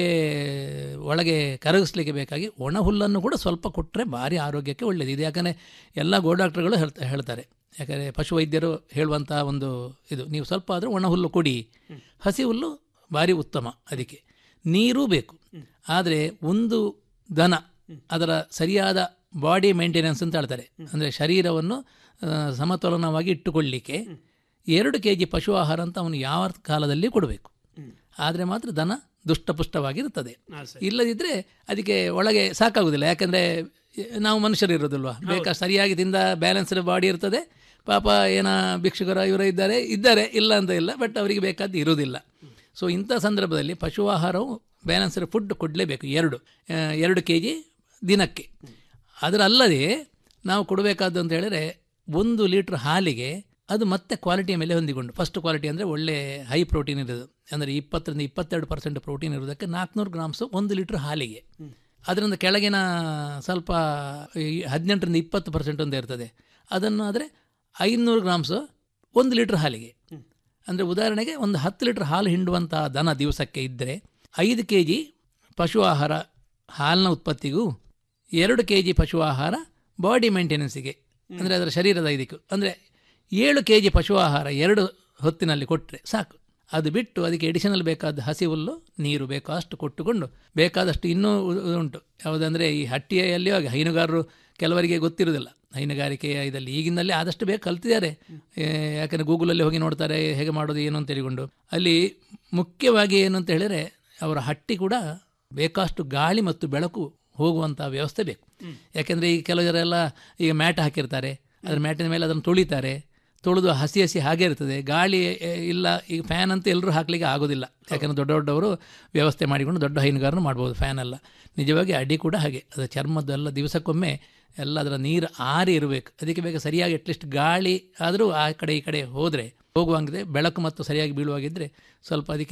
ಒಳಗೆ ಕರಗಿಸ್ಲಿಕ್ಕೆ ಬೇಕಾಗಿ ಒಣ ಹುಲ್ಲನ್ನು ಕೂಡ ಸ್ವಲ್ಪ ಕೊಟ್ಟರೆ ಭಾರಿ ಆರೋಗ್ಯಕ್ಕೆ ಒಳ್ಳೆಯದು ಇದು ಯಾಕಂದರೆ ಎಲ್ಲ ಗೋ ಡಾಕ್ಟರ್ಗಳು ಹೇಳ್ತಾ ಹೇಳ್ತಾರೆ ಯಾಕಂದರೆ ಪಶು ವೈದ್ಯರು ಹೇಳುವಂಥ ಒಂದು ಇದು ನೀವು ಸ್ವಲ್ಪ ಆದರೂ ಒಣ ಹುಲ್ಲು ಕೊಡಿ ಹಸಿ ಹುಲ್ಲು ಭಾರಿ ಉತ್ತಮ ಅದಕ್ಕೆ ನೀರೂ ಬೇಕು ಆದರೆ ಒಂದು ದನ ಅದರ ಸರಿಯಾದ ಬಾಡಿ ಮೇಂಟೆನೆನ್ಸ್ ಅಂತ ಹೇಳ್ತಾರೆ ಅಂದರೆ ಶರೀರವನ್ನು ಆ, ಸಮತೋಲನವಾಗಿ ಇಟ್ಟುಕೊಳ್ಳಿಕ್ಕೆ ಎರಡು ಕೆ ಜಿ ಪಶು ಆಹಾರ ಅಂತ ಅವನು ಯಾವ ಕಾಲದಲ್ಲಿ ಕೊಡಬೇಕು ಆದರೆ ಮಾತ್ರ ದನ ದುಷ್ಟಪುಷ್ಟವಾಗಿರುತ್ತದೆ ಇಲ್ಲದಿದ್ದರೆ ಅದಕ್ಕೆ ಒಳಗೆ ಸಾಕಾಗುವುದಿಲ್ಲ ಯಾಕಂದರೆ ನಾವು ಮನುಷ್ಯರು ಇರೋದಿಲ್ವಾ ಬೇಕಾ ಸರಿಯಾಗಿ ತಿಂದ ಬ್ಯಾಲೆನ್ಸ್ಡ್ ಬಾಡಿ ಇರ್ತದೆ ಪಾಪ ಏನ ಭಿಕ್ಷುಕರ ಇವರು ಇದ್ದಾರೆ ಇದ್ದಾರೆ ಇಲ್ಲ ಅಂತ ಇಲ್ಲ ಬಟ್ ಅವರಿಗೆ ಬೇಕಾದ್ದು ಇರುವುದಿಲ್ಲ ಸೊ ಇಂಥ ಸಂದರ್ಭದಲ್ಲಿ ಪಶು ಆಹಾರವು ಬ್ಯಾಲೆನ್ಸ್ಡ್ ಫುಡ್ ಕೊಡಲೇಬೇಕು ಎರಡು ಆ, ಎರಡು ಕೆ ಜಿ ದಿನಕ್ಕೆ ಅದರಲ್ಲದೆ ನಾವು ಕೊಡಬೇಕಾದ್ದು ಅಂತ ಹೇಳಿದ್ರೆ ಒಂದು ಲೀಟ್ರ್ ಹಾಲಿಗೆ ಅದು ಮತ್ತೆ ಕ್ವಾಲಿಟಿಯ ಮೇಲೆ ಹೊಂದಿಕೊಂಡು ಫಸ್ಟ್ ಕ್ವಾಲಿಟಿ ಅಂದರೆ ಒಳ್ಳೆ ಹೈ ಪ್ರೋಟೀನ್ ಇರೋದು ಅಂದರೆ ಇಪ್ಪತ್ತರಿಂದ ಇಪ್ಪತ್ತೆರಡು ಪರ್ಸೆಂಟ್ ಪ್ರೋಟೀನ್ ಇರೋದಕ್ಕೆ ನಾಲ್ಕುನೂರು ಗ್ರಾಮ್ಸು ಒಂದು ಲೀಟ್ರ್ ಹಾಲಿಗೆ ಅದರಿಂದ ಕೆಳಗಿನ ಸ್ವಲ್ಪ ಈ ಹದಿನೆಂಟರಿಂದ ಇಪ್ಪತ್ತು ಪರ್ಸೆಂಟ್ ಒಂದು ಇರ್ತದೆ ಅದನ್ನು ಆದರೆ ಐನೂರು ಗ್ರಾಮ್ಸು ಒಂದು ಲೀಟ್ರ್ ಹಾಲಿಗೆ ಅಂದರೆ ಉದಾಹರಣೆಗೆ ಒಂದು ಹತ್ತು ಲೀಟ್ರ್ ಹಾಲು ಹಿಂಡುವಂಥ ದನ ದಿವಸಕ್ಕೆ ಇದ್ದರೆ ಐದು ಕೆ ಜಿ ಪಶು ಆಹಾರ ಹಾಲಿನ ಉತ್ಪತ್ತಿಗೂ ಎರಡು ಕೆ ಜಿ ಪಶು ಆಹಾರ ಬಾಡಿ ಮೇಂಟೆನೆನ್ಸಿಗೆ ಅಂದರೆ ಅದರ ಶರೀರದ ಇದಕ್ಕೂ ಅಂದರೆ ಏಳು ಕೆ ಜಿ ಪಶು ಆಹಾರ ಎರಡು ಹೊತ್ತಿನಲ್ಲಿ ಕೊಟ್ಟರೆ ಸಾಕು ಅದು ಬಿಟ್ಟು ಅದಕ್ಕೆ ಎಡಿಷನಲ್ ಬೇಕಾದ ಹಸಿ ಹುಲ್ಲು ನೀರು ಬೇಕೋ ಅಷ್ಟು ಕೊಟ್ಟುಕೊಂಡು ಬೇಕಾದಷ್ಟು ಇನ್ನೂ ಉ- ಉಂಟು ಯಾವುದಂದರೆ ಈ ಹಟ್ಟಿಯಲ್ಲಿಯೂ ಹಾಗೆ ಹೈನುಗಾರರು ಕೆಲವರಿಗೆ ಗೊತ್ತಿರೋದಿಲ್ಲ ಹೈನುಗಾರಿಕೆಯ ಇದರಲ್ಲಿ ಈಗಿನಲ್ಲಿ ಆದಷ್ಟು ಬೇಗ ಕಲ್ತಿದ್ದಾರೆ ಏ, ಯಾಕಂದರೆ ಗೂಗಲಲ್ಲಿ ಹೋಗಿ ನೋಡ್ತಾರೆ ಹೇಗೆ ಮಾಡೋದು ಏನು ಅಂತ ಹೇಳಿಕೊಂಡು ಅಲ್ಲಿ ಮುಖ್ಯವಾಗಿ ಏನು ಅಂತ ಹೇಳಿದರೆ ಅವರ ಹಟ್ಟಿ ಕೂಡ ಬೇಕಷ್ಟು ಗಾಳಿ ಮತ್ತು ಬೆಳಕು ಹೋಗುವಂಥ ವ್ಯವಸ್ಥೆ ಬೇಕು ಯಾಕೆಂದರೆ ಈಗ ಕೆಲವು ಜನ ಎಲ್ಲ ಈಗ ಮ್ಯಾಟ್ ಹಾಕಿರ್ತಾರೆ ಅದರ ಮ್ಯಾಟಿನ ಮೇಲೆ ಅದನ್ನು ತೊಳಿತಾರೆ ತೊಳೆದು ಹಸಿ ಹಸಿ ಹಾಗೆ ಇರ್ತದೆ ಗಾಳಿ ಎ, ಇಲ್ಲ ಈಗ ಫ್ಯಾನ್ ಅಂತ ಎಲ್ಲರೂ ಹಾಕಲಿಕ್ಕೆ ಆಗೋದಿಲ್ಲ ಯಾಕಂದರೆ ದೊಡ್ಡ ದೊಡ್ಡವರು ವ್ಯವಸ್ಥೆ ಮಾಡಿಕೊಂಡು ದೊಡ್ಡ ಹೈನುಗಾರನು ಮಾಡ್ಬೋದು ಫ್ಯಾನ್ ಎಲ್ಲ ನಿಜವಾಗಿ ಅಡಿ ಕೂಡ ಹಾಗೆ ಅದು ಚರ್ಮದ್ದೆಲ್ಲ ದಿವಸಕ್ಕೊಮ್ಮೆ ಎಲ್ಲ ಅದರ ನೀರು ಆರಿ ಇರಬೇಕು ಅದಕ್ಕೆ ಬೇಕಾ ಸರಿಯಾಗಿ ಅಟ್ಲೀಸ್ಟ್ ಗಾಳಿ ಆದರೂ ಆ ಕಡೆ ಈ ಕಡೆ ಹೋದರೆ ಹೋಗುವಂಗಿದೆ ಬೆಳಕು ಮತ್ತು ಸರಿಯಾಗಿ ಬೀಳುವಾಗಿದ್ದರೆ ಸ್ವಲ್ಪ ಅದಕ್ಕೆ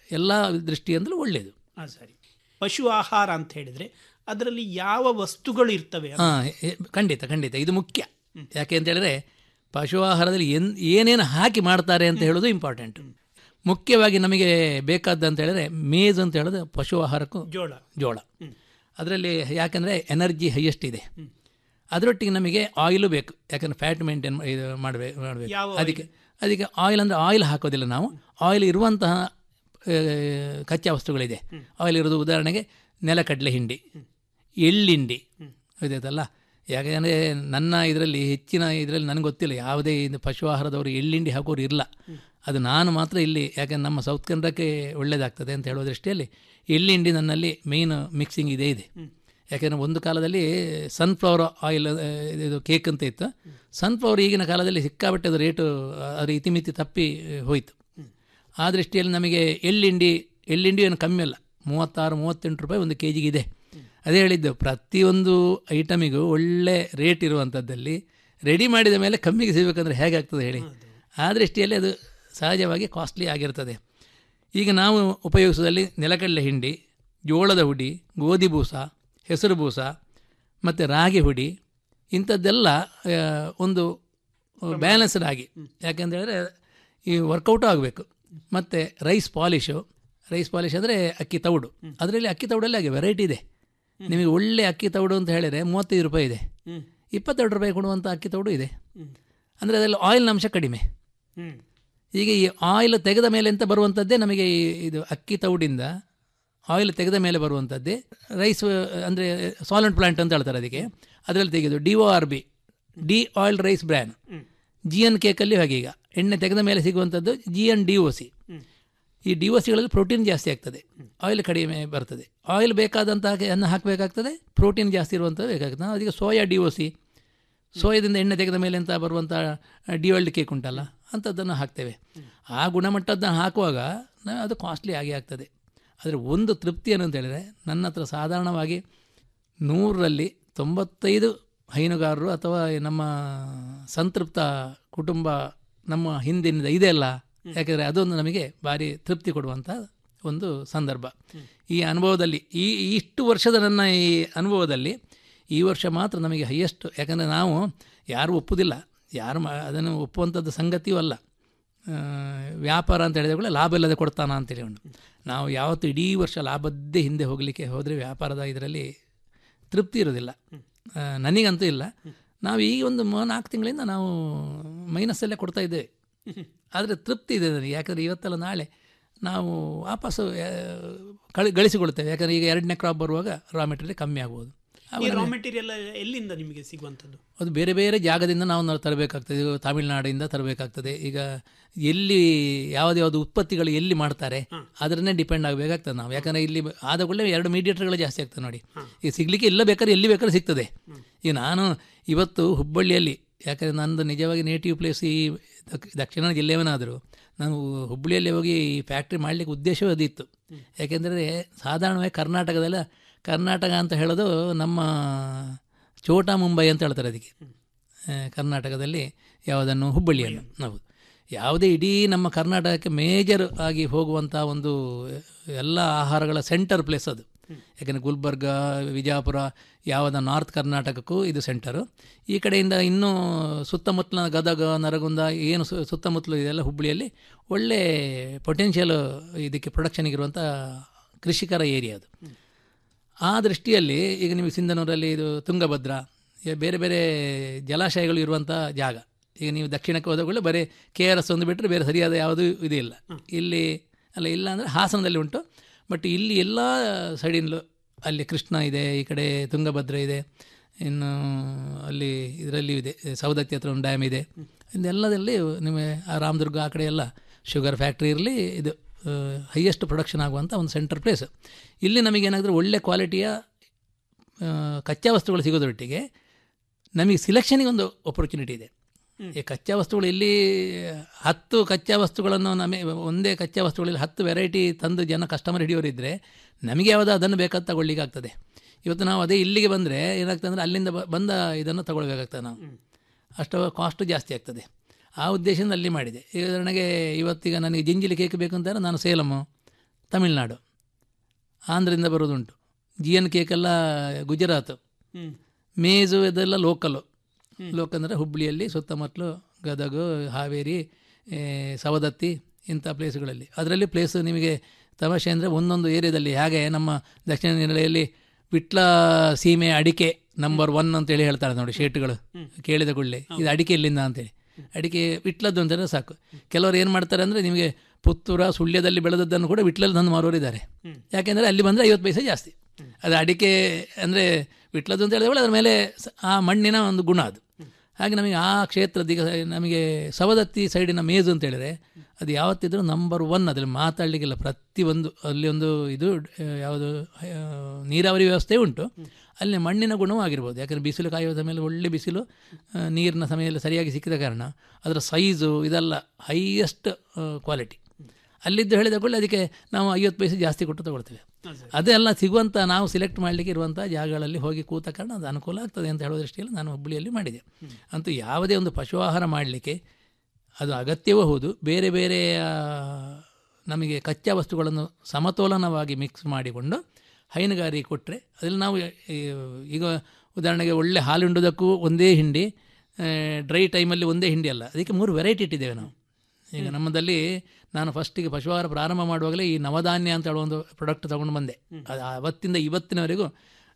ಎಲ್ಲ ದೃಷ್ಟಿಯಿಂದಲೂ ಒಳ್ಳೆಯದು ಹಾಂ ಸರಿ ಪಶು ಆಹಾರ ಅಂತ ಹೇಳಿದರೆ ಅದರಲ್ಲಿ ಯಾವ ವಸ್ತುಗಳು ಇರ್ತವೆ ಹಾಂ ಖಂಡಿತ ಖಂಡಿತ ಇದು ಮುಖ್ಯ ಯಾಕೆ ಅಂತ ಹೇಳಿದ್ರೆ ಪಶು ಆಹಾರದಲ್ಲಿ ಎನ್ ಏನೇನು ಹಾಕಿ ಮಾಡ್ತಾರೆ ಅಂತ ಹೇಳೋದು ಇಂಪಾರ್ಟೆಂಟ್ ಮುಖ್ಯವಾಗಿ ನಮಗೆ ಬೇಕಾದಂತ ಹೇಳಿದ್ರೆ ಮೇಜ್ ಅಂತ ಹೇಳೋದು ಪಶು ಆಹಾರಕ್ಕೂ ಜೋಳ ಜೋಳ ಅದರಲ್ಲಿ ಯಾಕೆಂದರೆ ಎನರ್ಜಿ ಹೈಯೆಸ್ಟ್ ಇದೆ ಅದರೊಟ್ಟಿಗೆ ನಮಗೆ ಆಯಿಲು ಬೇಕು ಯಾಕಂದರೆ ಫ್ಯಾಟ್ ಮೇಂಟೈನ್ ಇದು ಮಾಡಬೇಕು ಮಾಡಬೇಕು ಯಾವ ಅದಕ್ಕೆ ಅದಕ್ಕೆ ಆಯಿಲ್ ಅಂದರೆ ಆಯಿಲ್ ಹಾಕೋದಿಲ್ಲ ನಾವು ಆಯಿಲ್ ಇರುವಂತಹ ಆ, ಕಚ್ಚಾ ವಸ್ತುಗಳಿದೆ ಆಯಿಲ್ ಇರೋದು ಉದಾಹರಣೆಗೆ ನೆಲಕಡಲೆ ಹಿಂಡಿ ಎಳ್ಳಿಂಡಿ ಇದೈತಲ್ಲ ಯಾಕೆಂದರೆ ನನ್ನ ಇದರಲ್ಲಿ ಹೆಚ್ಚಿನ ಇದರಲ್ಲಿ ನನಗೆ ಗೊತ್ತಿಲ್ಲ ಯಾವುದೇ ಇದು ಪಶು ಆಹಾರದವರು ಎಳ್ಳಿಂಡಿ ಹಾಕೋರು ಇಲ್ಲ ಅದು ನಾನು ಮಾತ್ರ ಇಲ್ಲಿ ಯಾಕೆಂದ್ರೆ ನಮ್ಮ ಸೌತ್ ಕನ್ನಡಕ್ಕೆ ಒಳ್ಳೆಯದಾಗ್ತದೆ ಅಂತ ಹೇಳೋ ದೃಷ್ಟಿಯಲ್ಲಿ ಎಳ್ಳಿಂಡಿ ನನ್ನಲ್ಲಿ ಮೇಯ್ನ್ ಮಿಕ್ಸಿಂಗ್ ಇದೇ ಇದೆ ಯಾಕೆಂದರೆ ಒಂದು ಕಾಲದಲ್ಲಿ ಸನ್ಫ್ಲವರ್ ಆಯಿಲ್ ಆ, ಇದು ಕೇಕ್ ಅಂತ ಇತ್ತು ಸನ್ಫ್ಲವರ್ ಈಗಿನ ಕಾಲದಲ್ಲಿ ಸಿಕ್ಕಾಬಟ್ಟೆ ಅದು ರೇಟು ಅದರ ಇತಿಮಿತಿ ತಪ್ಪಿ ಆ, ಹೋಯಿತು ಆ ದೃಷ್ಟಿಯಲ್ಲಿ ನಮಗೆ ಎಳ್ಳಿಂಡಿ ಎಳ್ಳಿಂಡಿ ಏನು ಕಮ್ಮಿ ಅಲ್ಲ ಮೂವತ್ತಾರು ಮೂವತ್ತೆಂಟು ರೂಪಾಯಿ ಒಂದು ಕೆ ಜಿಗಿದೆ ಅದೇ ಹೇಳಿದ್ದು ಪ್ರತಿಯೊಂದು ಐಟಮಿಗೂ ಒಳ್ಳೆ ರೇಟ್ ಇರುವಂಥದ್ದಲ್ಲಿ ರೆಡಿ ಮಾಡಿದ ಮೇಲೆ ಕಮ್ಮಿಗೆ ಸಿಗಬೇಕಂದ್ರೆ ಹೇಗಾಗ್ತದೆ ಹೇಳಿ ಆ ದೃಷ್ಟಿಯಲ್ಲಿ ಅದು ಸಹಜವಾಗಿ ಕಾಸ್ಟ್ಲಿ ಆಗಿರ್ತದೆ ಈಗ ನಾವು ಉಪಯೋಗಿಸೋದಲ್ಲಿ ನೆಲಕಡಲೆ ಹಿಂಡಿ ಜೋಳದ ಹುಡಿ ಗೋಧಿ ಬೂಸ ಹೆಸರು ಬೂಸ ಮತ್ತು ರಾಗಿ ಹುಡಿ ಇಂಥದ್ದೆಲ್ಲ ಆ, ಒಂದು ಬ್ಯಾಲೆನ್ಸ್ಡ್ ಆಗಿ ಯಾಕೆಂತ ಹೇಳಿದ್ರೆ ಈ ವರ್ಕೌಟು ಆಗಬೇಕು ಮತ್ತು ರೈಸ್ ಪಾಲಿಶು ರೈಸ್ ಪಾಲಿಶ್ ಅಂದರೆ ಅಕ್ಕಿ ತೌಡು ಅದರಲ್ಲಿ ಅಕ್ಕಿ ತೌಡಲ್ಲಿ ಹಾಗೆ ವೆರೈಟಿ ಇದೆ ನಿಮಗೆ ಒಳ್ಳೆ ಅಕ್ಕಿ ತೌಡು ಅಂತ ಹೇಳಿದರೆ ಮೂವತ್ತೈದು ರೂಪಾಯಿ ಇದೆ ಇಪ್ಪತ್ತೆರಡು ರೂಪಾಯಿ ಕೊಡುವಂಥ ಅಕ್ಕಿ ತೌಡು ಇದೆ ಅಂದರೆ ಅದರಲ್ಲಿ ಆಯಿಲ್ನ ಅಂಶ ಕಡಿಮೆ ಹ್ಞೂ ಈಗ ಈ ಆಯಿಲ್ ತೆಗೆದ ಮೇಲೆ ಅಂತ ಬರುವಂಥದ್ದೇ ನಮಗೆ ಈ ಇದು ಅಕ್ಕಿ ತೌಡಿಂದ ಆಯಿಲ್ ತೆಗೆದ ಮೇಲೆ ಬರುವಂಥದ್ದೇ ರೈಸ್ ಅಂದರೆ ಸಾಲೆಂಟ್ ಪ್ಲಾಂಟ್ ಅಂತ ಹೇಳ್ತಾರೆ ಅದಕ್ಕೆ ಅದರಲ್ಲಿ ತೆಗೆದು D O R B D oil rice bran G N ಕೇಕಲ್ಲಿ ಹಾಗೆ ಈಗ ಎಣ್ಣೆ ತೆಗೆದ ಮೇಲೆ ಸಿಗುವಂಥದ್ದು G N D O C ಈ ಡಿ ಒ ಸಿಗಳಲ್ಲಿ ಪ್ರೋಟೀನ್ ಜಾಸ್ತಿ ಆಗ್ತದೆ ಆಯಿಲ್ ಕಡಿಮೆ ಬರ್ತದೆ ಆಯಿಲ್ ಬೇಕಾದಂತಹ ಅನ್ನ ಹಾಕಬೇಕಾಗ್ತದೆ ಪ್ರೋಟೀನ್ ಜಾಸ್ತಿ ಇರುವಂಥದ್ದು ಬೇಕಾಗ್ತದೆ ನಾವು ಅದಕ್ಕೆ ಸೋಯಾ ಡಿ ಒ ಸಿ ಸೋಯಾದಿಂದ ಎಣ್ಣೆ ತೆಗೆದ ಮೇಲೆ ಅಂತ ಬರುವಂಥ ಡಿವಲ್ಡ್ ಕೇಕ್ ಉಂಟಲ್ಲ ಅಂಥದ್ದನ್ನು ಹಾಕ್ತೇವೆ ಆ ಗುಣಮಟ್ಟದ್ದನ್ನು ಹಾಕುವಾಗ ನಾವು ಅದು ಕಾಸ್ಟ್ಲಿ ಆಗಿ ಆಗ್ತದೆ ಆದರೆ ಒಂದು ತೃಪ್ತಿ ಏನು ಅಂತ ಹೇಳಿದರೆ ನನ್ನ ಹತ್ರ ಸಾಧಾರಣವಾಗಿ ನೂರರಲ್ಲಿ ತೊಂಬತ್ತೈದು ಹೈನುಗಾರರು ಅಥವಾ ನಮ್ಮ ಸಂತೃಪ್ತ ಕುಟುಂಬ ನಮ್ಮ ಹಿಂದಿನಿಂದ ಇದೆ ಅಲ್ಲ ಯಾಕೆಂದರೆ ಅದೊಂದು ನಮಗೆ ಭಾರಿ ತೃಪ್ತಿ ಕೊಡುವಂಥ ಒಂದು ಸಂದರ್ಭ ಈ ಅನುಭವದಲ್ಲಿ ಈ ಇಷ್ಟು ವರ್ಷದ ನನ್ನ ಈ ಅನುಭವದಲ್ಲಿ ಈ ವರ್ಷ ಮಾತ್ರ ನಮಗೆ ಹೈಯೆಸ್ಟ್ ಯಾಕಂದರೆ ನಾವು ಯಾರು ಒಪ್ಪುವುದಿಲ್ಲ ಯಾರು ಮಾ ಅದನ್ನು ಒಪ್ಪುವಂಥದ್ದು ಸಂಗತಿಯೂ ಅಲ್ಲ ಆ, ವ್ಯಾಪಾರ ಅಂತ ಹೇಳಿದ ಕೂಡ ಲಾಭ ಇಲ್ಲದೆ ಕೊಡ್ತಾನ ಅಂತೇಳಿ ಉಂಟು ನಾವು ಯಾವತ್ತು ಇಡೀ ವರ್ಷ ಲಾಭದ್ದೇ ಹಿಂದೆ ಹೋಗಲಿಕ್ಕೆ ಹೋದರೆ ವ್ಯಾಪಾರದ ಇದರಲ್ಲಿ ತೃಪ್ತಿ ಇರೋದಿಲ್ಲ ಆ, ನನಗಂತೂ ಇಲ್ಲ ನಾವು ಈ ಒಂದು ಮ- ನಾಲ್ಕು ತಿಂಗಳಿಂದ ನಾವು ಮೈನಸ್ಸಲ್ಲೇ ಕೊಡ್ತಾ ಇದ್ದೇವೆ ಆದರೆ ತೃಪ್ತಿ ಇದೆ ನನಗೆ ಯಾಕಂದರೆ ಇವತ್ತೆಲ್ಲ ನಾಳೆ ನಾವು ವಾಪಸ್ಸು ಆ, ಕಳಿ ಗಳಿಸಿಕೊಳ್ತೇವೆ ಯಾಕಂದರೆ ಈಗ ಎರಡನೇ ಕ್ರಾಪ್ ಬರುವಾಗ ರಾ ಮೆಟೀರಿಯಲ್ ಕಮ್ಮಿ ಆಗ್ಬೋದು ಈ ರಾ ಮೆಟೀರಿಯಲ್ ಎಲ್ಲಿಂದ ನಿಮಗೆ ಸಿಗುವಂಥದ್ದು ಅದು ಬೇರೆ ಬೇರೆ ಜಾಗದಿಂದ ನಾವು ನಾವು ತರಬೇಕಾಗ್ತದೆ ಈಗ ತಮಿಳುನಾಡಿಂದ ತರಬೇಕಾಗ್ತದೆ ಈಗ ಎಲ್ಲಿ ಯಾವ್ದು ಯಾವ್ದು ಉತ್ಪತ್ತಿಗಳು ಎಲ್ಲಿ ಮಾಡ್ತಾರೆ ಅದನ್ನೇ ಡಿಪೆಂಡ್ ಆಗಬೇಕಾಗ್ತದೆ ನಾವು ಯಾಕಂದರೆ ಇಲ್ಲಿ ಆದ ಕೂಡಲೇ ಎರಡು ಮೀಡಿಯೇಟರ್ಗಳು ಜಾಸ್ತಿ ಆಗ್ತದೆ ನೋಡಿ ಈಗ ಸಿಗಲಿಕ್ಕೆ ಇಲ್ಲ ಬೇಕಾದ್ರೆ ಎಲ್ಲಿ ಬೇಕಾದ್ರೆ ಸಿಗ್ತದೆ ಈಗ ನಾನು ಇವತ್ತು ಹುಬ್ಬಳ್ಳಿಯಲ್ಲಿ ಯಾಕಂದರೆ ನಂದು ನಿಜವಾಗಿ ನೇಟಿವ್ ಪ್ಲೇಸ್ ಈ ದಕ್- ದಕ್ಷಿಣ ಜಿಲ್ಲೆಯವನಾದರೂ ನಾನು ಹುಬ್ಬಳ್ಳಿಯಲ್ಲಿ ಹೋಗಿ ಈ ಫ್ಯಾಕ್ಟ್ರಿ ಮಾಡಲಿಕ್ಕೆ ಉದ್ದೇಶವೇ ಅದಿತ್ತು ಯಾಕೆಂದರೆ ಸಾಧಾರಣವಾಗಿ ಕರ್ನಾಟಕದಲ್ಲ ಕರ್ನಾಟಕ ಅಂತ ಹೇಳೋದು ನಮ್ಮ ಚೋಟಾ ಮುಂಬೈ ಅಂತ ಹೇಳ್ತಾರೆ ಅದಕ್ಕೆ ಆ, ಕರ್ನಾಟಕದಲ್ಲಿ ಯಾವುದನ್ನು ಹುಬ್ಬಳ್ಳಿಯನ್ನು ಹೌದು ಯಾವುದೇ ಇಡೀ ನಮ್ಮ ಕರ್ನಾಟಕಕ್ಕೆ ಮೇಜರ್ ಆಗಿ ಹೋಗುವಂಥ ಒಂದು ಎಲ್ಲ ಆಹಾರಗಳ ಸೆಂಟರ್ ಪ್ಲೇಸ್ ಅದು ಯಾಕಂದರೆ ಗುಲ್ಬರ್ಗ ವಿಜಯಪುರ ಯಾವುದ ನಾರ್ತ್ ಕರ್ನಾಟಕಕ್ಕೂ ಇದು ಸೆಂಟರು ಈ ಕಡೆಯಿಂದ ಇನ್ನೂ ಸುತ್ತಮುತ್ತಲಿನ ಗದಗ ನರಗುಂದ ಏನು ಸು- ಸುತ್ತಮುತ್ತಲು ಇದೆಲ್ಲ ಹುಬ್ಬಳ್ಳಿಯಲ್ಲಿ ಒಳ್ಳೆ ಪೊಟೆನ್ಷಿಯಲ್ ಇದಕ್ಕೆ ಪ್ರೊಡಕ್ಷನ್ಗಿರುವಂಥ ಕೃಷಿಕರ ಏರಿಯಾ ಅದು ಆ ದೃಷ್ಟಿಯಲ್ಲಿ ಈಗ ನಿಮಗೆ ಸಿಂಧನೂರಲ್ಲಿ ಇದು ತುಂಗಭದ್ರಾ ಈಗ ಬೇರೆ ಬೇರೆ ಜಲಾಶಯಗಳು ಇರುವಂಥ ಜಾಗ ಈಗ ನೀವು ದಕ್ಷಿಣಕ್ಕೆ ಹೋದಾಗಲೇ ಬರೀ ಕೆ ಆರ್ ಎಸ್ ಒಂದು ಬಿಟ್ಟರೆ ಬೇರೆ ಸರಿಯಾದ ಯಾವುದೂ ಇದಿಲ್ಲ ಇಲ್ಲಿ ಅಲ್ಲ ಇಲ್ಲ ಅಂದರೆ ಹಾಸನದಲ್ಲಿ ಉಂಟು ಬಟ್ ಇಲ್ಲಿ ಎಲ್ಲ ಸೈಡಿನಲ್ಲೂ ಅಲ್ಲಿ ಕೃಷ್ಣ ಇದೆ ಈ ಕಡೆ ತುಂಗಭದ್ರಾ ಇದೆ ಇನ್ನು ಅಲ್ಲಿ ಇದರಲ್ಲಿ ಇದೆ ಸೌದತ್ತಿ ಹತ್ರ ಒಂದು ಡ್ಯಾಮ್ ಇದೆ ಇದೆಲ್ಲದಲ್ಲಿ ನಿಮಗೆ ಆ ರಾಮದುರ್ಗ ಆ ಕಡೆ ಎಲ್ಲ ಶುಗರ್ ಫ್ಯಾಕ್ಟ್ರಿ ಇರಲಿ ಇದು ಹೈಯೆಸ್ಟ್ ಪ್ರೊಡಕ್ಷನ್ ಆಗುವಂಥ ಒಂದು ಸೆಂಟರ್ ಪ್ಲೇಸ್ ಇಲ್ಲಿ ನಮಗೇನಾದರೂ ಒಳ್ಳೆ ಕ್ವಾಲಿಟಿಯ ಆ, ಕಚ್ಚಾ ವಸ್ತುಗಳು ಸಿಗೋದರೊಟ್ಟಿಗೆ ನಮಗೆ ಸಿಲೆಕ್ಷನಿಗೆ ಒಂದು ಆಪರ್ಚುನಿಟಿ ಇದೆ ಈ ಕಚ್ಚಾ ವಸ್ತುಗಳು ಇಲ್ಲಿ ಹತ್ತು ಕಚ್ಚಾ ವಸ್ತುಗಳನ್ನು ನಮಗೆ ಒಂದೇ ಕಚ್ಚಾ ವಸ್ತುಗಳಲ್ಲಿ ಹತ್ತು ವೆರೈಟಿ ತಂದು ಜನ ಕಸ್ಟಮರ್ ಹಿಡಿಯೋರಿದ್ದರೆ ನಮಗೆ ಯಾವುದು ಅದನ್ನು ಬೇಕಾದ ತಗೊಳ್ಳಿಕ್ಕೆ ಆಗ್ತದೆ ಇವತ್ತು ನಾವು ಅದೇ ಇಲ್ಲಿಗೆ ಬಂದರೆ ಏನಾಗ್ತದೆ ಅಂದರೆ ಅಲ್ಲಿಂದ ಬ- ಬಂದ ಇದನ್ನು ತಗೊಳ್ಬೇಕಾಗ್ತದೆ ನಾವು ಅಷ್ಟು ಕಾಸ್ಟು ಜಾಸ್ತಿ ಆಗ್ತದೆ ಆ ಉದ್ದೇಶದಿಂದ ಅಲ್ಲಿ ಮಾಡಿದೆ ಈಗ ಉದಾಹರಣೆಗೆ ಇವತ್ತೀಗ ನನಗೆ ಜಿಂಜಿಲಿ ಕೇಕ್ ಬೇಕು ಅಂತಾರೆ ನಾನು ಸೇಲಮ್ಮು ತಮಿಳ್ನಾಡು ಆಂಧ್ರದಿಂದ ಬರೋದುಂಟು ಜಿ ಎನ್ ಕೇಕೆಲ್ಲ ಗುಜರಾತ್ ಹ್ಮ್. ಮೇಜು ಇದೆಲ್ಲ ಲೋಕಲು ಲೋಕ ಅಂದರೆ ಹುಬ್ಬಳ್ಳಿಯಲ್ಲಿ ಸುತ್ತಮುತ್ತಲು ಗದಗ ಹಾವೇರಿ ಏ, ಸವದತ್ತಿ ಇಂಥ ಪ್ಲೇಸ್ಗಳಲ್ಲಿ ಅದರಲ್ಲಿ ಪ್ಲೇಸ್ ನಿಮಗೆ ತಮಾಷೆ ಅಂದರೆ ಒಂದೊಂದು ಏರಿಯಾದಲ್ಲಿ ಹಾಗೆ ನಮ್ಮ ದಕ್ಷಿಣ ಕನ್ನಡದಲ್ಲಿ ವಿಟ್ಲ ಸೀಮೆ ಅಡಿಕೆ ನಂಬರ್ ಒನ್ ಅಂತೇಳಿ ಹೇಳ್ತಾರೆ ನೋಡಿ ಶೇಟ್ಗಳು ಕೇಳಿದ ಕೂಡಲೇ ಇದು ಅಡಿಕೆ ಇಲ್ಲಿಂದ ಅಂತೇಳಿ ಅಡಿಕೆ ವಿಟ್ಲದ್ದು ಅಂತಂದರೆ ಸಾಕು ಕೆಲವರು ಏನು ಮಾಡ್ತಾರೆ ಅಂದರೆ ನಿಮಗೆ ಪುತ್ತೂರ ಸುಳ್ಯದಲ್ಲಿ ಬೆಳೆದದ್ದನ್ನು ಕೂಡ ವಿಟ್ಲಲ್ಲಿ ತಂದು ಮಾರೋರಿದ್ದಾರೆ ಯಾಕೆಂದರೆ ಅಲ್ಲಿ ಬಂದರೆ ಐವತ್ತು ಪೈಸೆ ಜಾಸ್ತಿ ಅದು ಅಡಿಕೆ ಅಂದರೆ ವಿಟ್ಲದ್ದು ಅಂತ ಹೇಳಿದ್ರೆ ಅದರ ಮೇಲೆ ಸ- ಆ ಮಣ್ಣಿನ ಒಂದು ಗುಣ ಅದು ಹಾಗೆ ನಮಗೆ ಆ ಕ್ಷೇತ್ರದ ಈಗ ನಮಗೆ ಸವದತ್ತಿ ಸೈಡಿನ ಮೇಜು ಅಂತ ಹೇಳಿದ್ರೆ ಅದು ಯಾವತ್ತಿದ್ರೂ ನಂಬರ್ ಒನ್ ಅದರಲ್ಲಿ ಮಾತಾಡಲಿಕ್ಕಿಲ್ಲ ಪ್ರತಿಯೊಂದು ಅಲ್ಲಿ ಒಂದು ಇದು ಆ, ಯಾವುದು ಆ, ನೀರಾವರಿ ವ್ಯವಸ್ಥೆ ಉಂಟು ಅಲ್ಲಿ ಮಣ್ಣಿನ ಗುಣವೂ ಆಗಿರ್ಬೋದು ಯಾಕಂದರೆ ಬಿಸಿಲು ಕಾಯುವ ಸಮಯದಲ್ಲಿ ಒಳ್ಳೆ ಬಿಸಿಲು ಆ, ನೀರಿನ ಸಮಯದಲ್ಲಿ ಸರಿಯಾಗಿ ಸಿಕ್ಕಿದ ಕಾರಣ ಅದರ ಸೈಜು ಇದೆಲ್ಲ ಹೈಯೆಸ್ಟ್ ಕ್ವಾಲಿಟಿ ಅಲ್ಲಿದ್ದು ಹೇಳಿದ ಕೂಡಲೇ ಅದಕ್ಕೆ ನಾವು ಐವತ್ತು ಪೈಸೆ ಜಾಸ್ತಿ ಕೊಟ್ಟು ತಗೊಳ್ತೇವೆ ಅದೆಲ್ಲ ಸಿಗುವಂಥ ನಾವು ಸಿಲೆಕ್ಟ್ ಮಾಡಲಿಕ್ಕೆ ಇರುವಂಥ ಜಾಗಗಳಲ್ಲಿ ಹೋಗಿ ಕೂತ ಕಾರಣ ಅದು ಅನುಕೂಲ ಆಗ್ತದೆ ಅಂತ ಹೇಳೋ ದೃಷ್ಟಿಯಲ್ಲಿ ನಾನು ಹುಬ್ಬಳ್ಳಿಯಲ್ಲಿ ಮಾಡಿದೆ ಅಂತೂ ಯಾವುದೇ ಒಂದು ಪಶು ಆಹಾರ ಮಾಡಲಿಕ್ಕೆ ಅದು ಅಗತ್ಯವೂ ಹೌದು ಬೇರೆ ಬೇರೆ ಆ, ನಮಗೆ ಕಚ್ಚಾ ವಸ್ತುಗಳನ್ನು ಸಮತೋಲನವಾಗಿ ಮಿಕ್ಸ್ ಮಾಡಿಕೊಂಡು ಹೈನುಗಾರಿಕೆ ಕೊಟ್ಟರೆ ಅದರಲ್ಲಿ ನಾವು ಈ, ಈಗ ಉದಾಹರಣೆಗೆ ಒಳ್ಳೆ ಹಾಲು ಹಿಂಡುವುದಕ್ಕೂ ಒಂದೇ ಹಿಂಡಿ ಡ್ರೈ ಟೈಮಲ್ಲಿ ಒಂದೇ ಹಿಂಡಿ ಅಲ್ಲ ಅದಕ್ಕೆ ಮೂರು ವೆರೈಟಿ ಇಟ್ಟಿದ್ದೇವೆ ನಾವು ಈಗ ನಮ್ಮದಲ್ಲಿ ನಾನು ಫಸ್ಟಿಗೆ ಪಶುಹಾರ ಪ್ರಾರಂಭ ಮಾಡುವಾಗಲೇ ಈ ನವಧಾನ್ಯ ಅಂತ ಹೇಳೋ ಒಂದು ಪ್ರಾಡಕ್ಟ್ ತೊಗೊಂಡು ಬಂದೆ ಅದು ಅವತ್ತಿಂದ ಇವತ್ತಿನವರೆಗೂ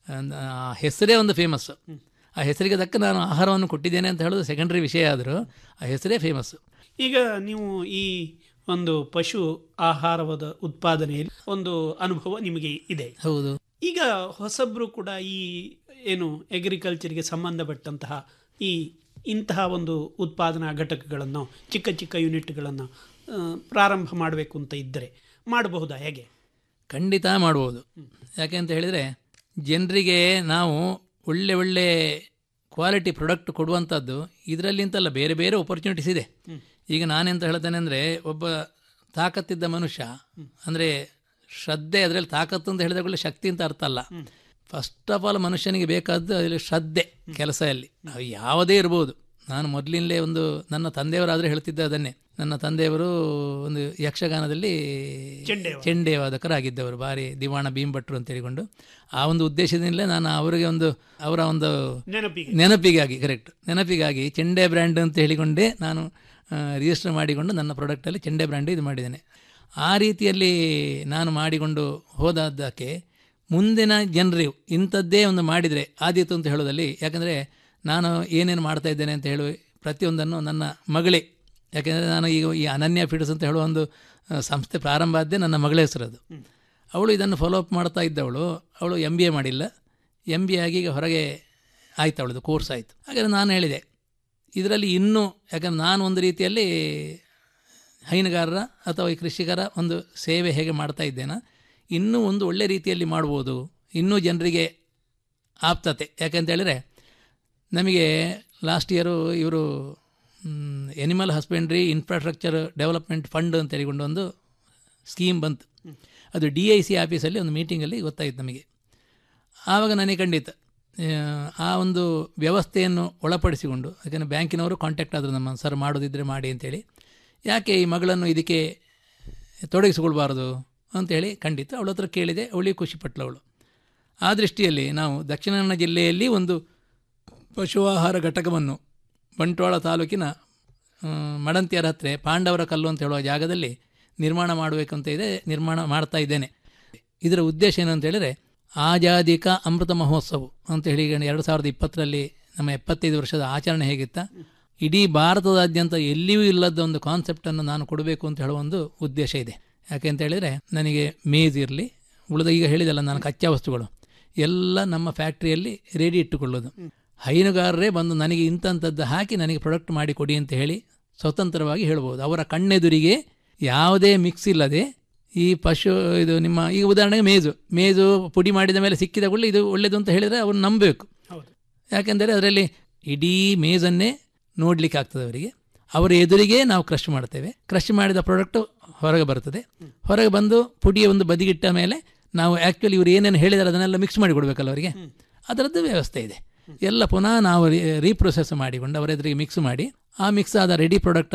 ಆ ಹೆಸರೇ ಒಂದು ಫೇಮಸ್ಸು ಆ ಹೆಸರಿಗೆ ತಕ್ಕ ನಾನು ಆಹಾರವನ್ನು ಕೊಟ್ಟಿದ್ದೇನೆ ಅಂತ ಹೇಳೋದು ಸೆಕೆಂಡ್ರಿ ವಿಷಯ ಆದರೂ ಆ ಹೆಸರೇ ಫೇಮಸ್ಸು ಈಗ ನೀವು ಈ ಒಂದು ಪಶು ಆಹಾರದ ಉತ್ಪಾದನೆಯಲ್ಲಿ ಒಂದು ಅನುಭವ ನಿಮಗೆ ಇದೆ ಹೌದು ಈಗ ಹೊಸಬ್ರು ಕೂಡ ಈ ಏನು ಅಗ್ರಿಕಲ್ಚರ್ಗೆ ಸಂಬಂಧಪಟ್ಟಂತಹ ಈ ಇಂತಹ ಒಂದು ಉತ್ಪಾದನಾ ಘಟಕಗಳನ್ನು ಚಿಕ್ಕ ಚಿಕ್ಕ ಯೂನಿಟ್ಗಳನ್ನು ಆ, ಪ್ರಾರಂಭ ಮಾಡಬೇಕು ಅಂತ ಇದ್ದರೆ ಮಾಡಬಹುದಾ ಹೇಗೆ ಖಂಡಿತ ಮಾಡ್ಬೋದು ಯಾಕೆ ಅಂತ ಹೇಳಿದರೆ ಜನರಿಗೆ ನಾವು ಒಳ್ಳೆ ಒಳ್ಳೆ ಕ್ವಾಲಿಟಿ ಪ್ರಾಡಕ್ಟ್ ಕೊಡುವಂಥದ್ದು ಇದರಲ್ಲಿ ಅಂತಲ್ಲ ಬೇರೆ ಬೇರೆ ಆಪರ್ಚುನಿಟೀಸ್ ಇದೆ ಈಗ ನಾನೆಂತ ಹೇಳ್ತೇನೆ ಅಂದರೆ ಒಬ್ಬ ತಾಕತ್ತಿದ್ದ ಮನುಷ್ಯ ಅಂದರೆ ಶ್ರದ್ಧೆ ಅದರಲ್ಲಿ ತಾಕತ್ತು ಅಂತ ಹೇಳಿದ ಕೂಡಲೇ ಶಕ್ತಿ ಅಂತ ಅರ್ಥ ಅಲ್ಲ ಫಸ್ಟ್ ಆಫ್ ಆಲ್ ಮನುಷ್ಯನಿಗೆ ಬೇಕಾದ್ದು ಅದರಲ್ಲಿ ಶ್ರದ್ಧೆ ಕೆಲಸದಲ್ಲಿ ಅದು ಯಾವುದೇ ಇರ್ಬೋದು ನಾನು ಮೊದಲಿನಲ್ಲೇ ಒಂದು ನನ್ನ ತಂದೆಯವರಾದರೆ ಹೇಳ್ತಿದ್ದೆ ಅದನ್ನೇ ನನ್ನ ತಂದೆಯವರು ಒಂದು ಯಕ್ಷಗಾನದಲ್ಲಿ ಚೆಂಡೆವಾದಕ. ಚೆಂಡೆವಾದಕರಾಗಿದ್ದವರು ಭಾರಿ ದಿವಾಣ ಭೀಮ್ಭಟ್ರು ಅಂತ ಹೇಳಿಕೊಂಡು ಆ ಒಂದು ಉದ್ದೇಶದಿಂದಲೇ ನಾನು ಅವರಿಗೆ ಒಂದು ಅವರ ಒಂದು ನೆನಪಿಗೆ ನೆನಪಿಗಾಗಿ ಕರೆಕ್ಟ್ ನೆನಪಿಗಾಗಿ ಚೆಂಡೆ ಬ್ರ್ಯಾಂಡ್ ಅಂತ ಹೇಳಿಕೊಂಡೇ ನಾನು ರಿಜಿಸ್ಟರ್ ಮಾಡಿಕೊಂಡು ನನ್ನ ಪ್ರಾಡಕ್ಟಲ್ಲಿ ಚೆಂಡೆ ಬ್ರ್ಯಾಂಡ್ ಇದು ಮಾಡಿದ್ದೇನೆ ಆ ರೀತಿಯಲ್ಲಿ ನಾನು ಮಾಡಿಕೊಂಡು ಹೋದದ್ದಕ್ಕೆ ಮುಂದಿನ ಜನರು ಇಂಥದ್ದೇ ಒಂದು ಮಾಡಿದರೆ ಆದೀತು ಅಂತ ಹೇಳೋದಲ್ಲಿ ಯಾಕಂದರೆ ನಾನು ಏನೇನು ಮಾಡ್ತಾ ಇದ್ದೇನೆ ಅಂತ ಹೇಳುವ ಪ್ರತಿಯೊಂದನ್ನು ನನ್ನ ಮಗಳೇ ಯಾಕೆಂದರೆ ನಾನು ಈಗ ಈ ಅನನ್ಯ ಫೀಡ್ಸ್ ಅಂತ ಹೇಳುವ ಒಂದು ಆ, ಸಂಸ್ಥೆ ಪ್ರಾರಂಭ ಆದ್ದೇ ನನ್ನ ಮಗಳ ಹೆಸರದು ಅವಳು ಇದನ್ನು ಫಾಲೋ ಅಪ್ ಮಾಡ್ತಾ ಇದ್ದವಳು ಅವಳು ಎಮ್ ಬಿ ಎ ಮಾಡಿಲ್ಲ ಎಮ್ ಬಿ ಎ ಆಗಿ ಈಗ ಹೊರಗೆ ಆಯ್ತು ಅವಳದು ಕೋರ್ಸ್ ಆಯಿತು ಹಾಗಾದ್ರೆ ನಾನು ಹೇಳಿದೆ ಇದರಲ್ಲಿ ಇನ್ನೂ ಯಾಕಂದ್ರೆ ನಾನು ಒಂದು ರೀತಿಯಲ್ಲಿ ಹೈನುಗಾರರ ಅಥವಾ ಈ ಕೃಷಿಕರ ಒಂದು ಸೇವೆ ಹೇಗೆ ಮಾಡ್ತಾ ಇದ್ದೇನೋ ಇನ್ನೂ ಒಂದು ಒಳ್ಳೆ ರೀತಿಯಲ್ಲಿ ಮಾಡ್ಬೋದು ಇನ್ನೂ ಜನರಿಗೆ ಆಪ್ತತೆ ಯಾಕೆಂತ ಹೇಳಿದ್ರೆ ನಮಗೆ ಲಾಸ್ಟ್ ಇಯರು ಇವರು animal husbandry infrastructure development fund ಅಂತ ಹೇಳಿಕೊಂಡು ಒಂದು ಸ್ಕೀಮ್ ಬಂತು ಅದು ಡಿ ಐ ಸಿ ಆಫೀಸಲ್ಲಿ ಒಂದು ಮೀಟಿಂಗಲ್ಲಿ ಗೊತ್ತಾಯಿತು ನಮಗೆ ಆವಾಗ ನನಗೆ ಖಂಡಿತ ಆ, ಆ ಒಂದು ವ್ಯವಸ್ಥೆಯನ್ನು ಒಳಪಡಿಸಿಕೊಂಡು ಯಾಕಂದರೆ ಬ್ಯಾಂಕಿನವರು ಕಾಂಟ್ಯಾಕ್ಟ್ ಆದರು ನಮ್ಮ ಸರ್ ಮಾಡೋದಿದ್ದರೆ ಮಾಡಿ ಅಂತೇಳಿ ಯಾಕೆ ಈ ಮಗಳನ್ನು ಇದಕ್ಕೆ ತೊಡಗಿಸಿಕೊಳ್ಬಾರ್ದು ಅಂತೇಳಿ ಖಂಡಿತ ಅವಳ ಹತ್ರ ಕೇಳಿದೆ ಅವಳಿಗೆ ಖುಷಿಪಟ್ಟಳು ಅವಳು ಆ ದೃಷ್ಟಿಯಲ್ಲಿ ನಾವು ದಕ್ಷಿಣ ಕನ್ನಡ ಜಿಲ್ಲೆಯಲ್ಲಿ ಒಂದು ಪಶು ಆಹಾರ ಘಟಕವನ್ನು ಬಂಟ್ವಾಳ ತಾಲೂಕಿನ ಆ, ಮಡಂತಿಯರ ಹತ್ರ ಪಾಂಡವರ ಕಲ್ಲು ಅಂತ ಹೇಳುವ ಜಾಗದಲ್ಲಿ ನಿರ್ಮಾಣ ಮಾಡಬೇಕು ಅಂತ ಇದೆ ನಿರ್ಮಾಣ ಮಾಡ್ತಾ ಇದ್ದೇನೆ ಇದರ ಉದ್ದೇಶ ಏನು ಅಂತ ಹೇಳಿದರೆ ಆಜಾದಿಕ ಅಮೃತ ಮಹೋತ್ಸವ ಅಂತ ಹೇಳಿ ಈಗ ಎರಡು ಸಾವಿರದ ಇಪ್ಪತ್ತರಲ್ಲಿ ನಮ್ಮ ಎಪ್ಪತ್ತೈದು ವರ್ಷದ ಆಚರಣೆ ಹೇಗಿತ್ತ ಇಡೀ ಭಾರತದಾದ್ಯಂತ ಎಲ್ಲಿಯೂ ಇಲ್ಲದ ಒಂದು ಕಾನ್ಸೆಪ್ಟನ್ನು ನಾನು ಕೊಡಬೇಕು ಅಂತ ಹೇಳುವ ಒಂದು ಉದ್ದೇಶ ಇದೆ ಯಾಕೆ ಅಂತ ಹೇಳಿದರೆ ನನಗೆ ಮೇಜ್ ಇರಲಿ ಉಳಿದ ಈಗ ಹೇಳಿದಲ್ಲ ನಾನು ಕಚ್ಚಾ ವಸ್ತುಗಳು ಎಲ್ಲ ನಮ್ಮ ಫ್ಯಾಕ್ಟ್ರಿಯಲ್ಲಿ ರೆಡಿ ಇಟ್ಟುಕೊಳ್ಳೋದು ಹೈನುಗಾರರೇ ಬಂದು ನನಗೆ ಇಂಥಂಥದ್ದು ಹಾಕಿ ನನಗೆ ಪ್ರಾಡಕ್ಟ್ ಮಾಡಿ ಕೊಡಿ ಅಂತ ಹೇಳಿ ಸ್ವತಂತ್ರವಾಗಿ ಹೇಳ್ಬೋದು ಅವರ ಕಣ್ಣೆದುರಿಗೆ ಯಾವುದೇ ಮಿಕ್ಸ್ ಇಲ್ಲದೆ ಈ ಪಶು ಇದು ನಿಮ್ಮ ಈಗ ಉದಾಹರಣೆಗೆ ಮೇಜು ಮೇಜು ಪುಡಿ ಮಾಡಿದ ಮೇಲೆ ಸಿಕ್ಕಿದ ಕೂಡಲೇ ಇದು ಒಳ್ಳೆಯದು ಅಂತ ಹೇಳಿದರೆ ಅವ್ರು ನಂಬಬೇಕು ಹೌದು ಯಾಕೆಂದರೆ ಅದರಲ್ಲಿ ಇಡೀ ಮೇಜನ್ನೇ ನೋಡಲಿಕ್ಕೆ ಆಗ್ತದೆ ಅವರಿಗೆ ಅವರ ಎದುರಿಗೆ ನಾವು ಕ್ರಶ್ ಮಾಡ್ತೇವೆ ಕ್ರಶ್ ಮಾಡಿದ ಪ್ರಾಡಕ್ಟ್ ಹೊರಗೆ ಬರ್ತದೆ ಹೊರಗೆ ಬಂದು ಪುಡಿಯ ಒಂದು ಬದಿಗಿಟ್ಟ ಮೇಲೆ ನಾವು ಆ್ಯಕ್ಚುಲಿ ಇವರು ಏನೇನು ಹೇಳಿದಾರೆ ಅದನ್ನೆಲ್ಲ ಮಿಕ್ಸ್ ಮಾಡಿ ಕೊಡಬೇಕಲ್ಲ ಅವರಿಗೆ ಅದರದ್ದು ವ್ಯವಸ್ಥೆ ಇದೆ ಎಲ್ಲ ಪುನಃ ನಾವು ರೀಪ್ರೊಸೆಸ್ ಮಾಡಿಕೊಂಡು ಅವರ ಎದುರಿಗೆ ಮಿಕ್ಸ್ ಮಾಡಿ ಆ ಮಿಕ್ಸ್ ಆದ ರೆಡಿ ಪ್ರಾಡಕ್ಟನ್ನು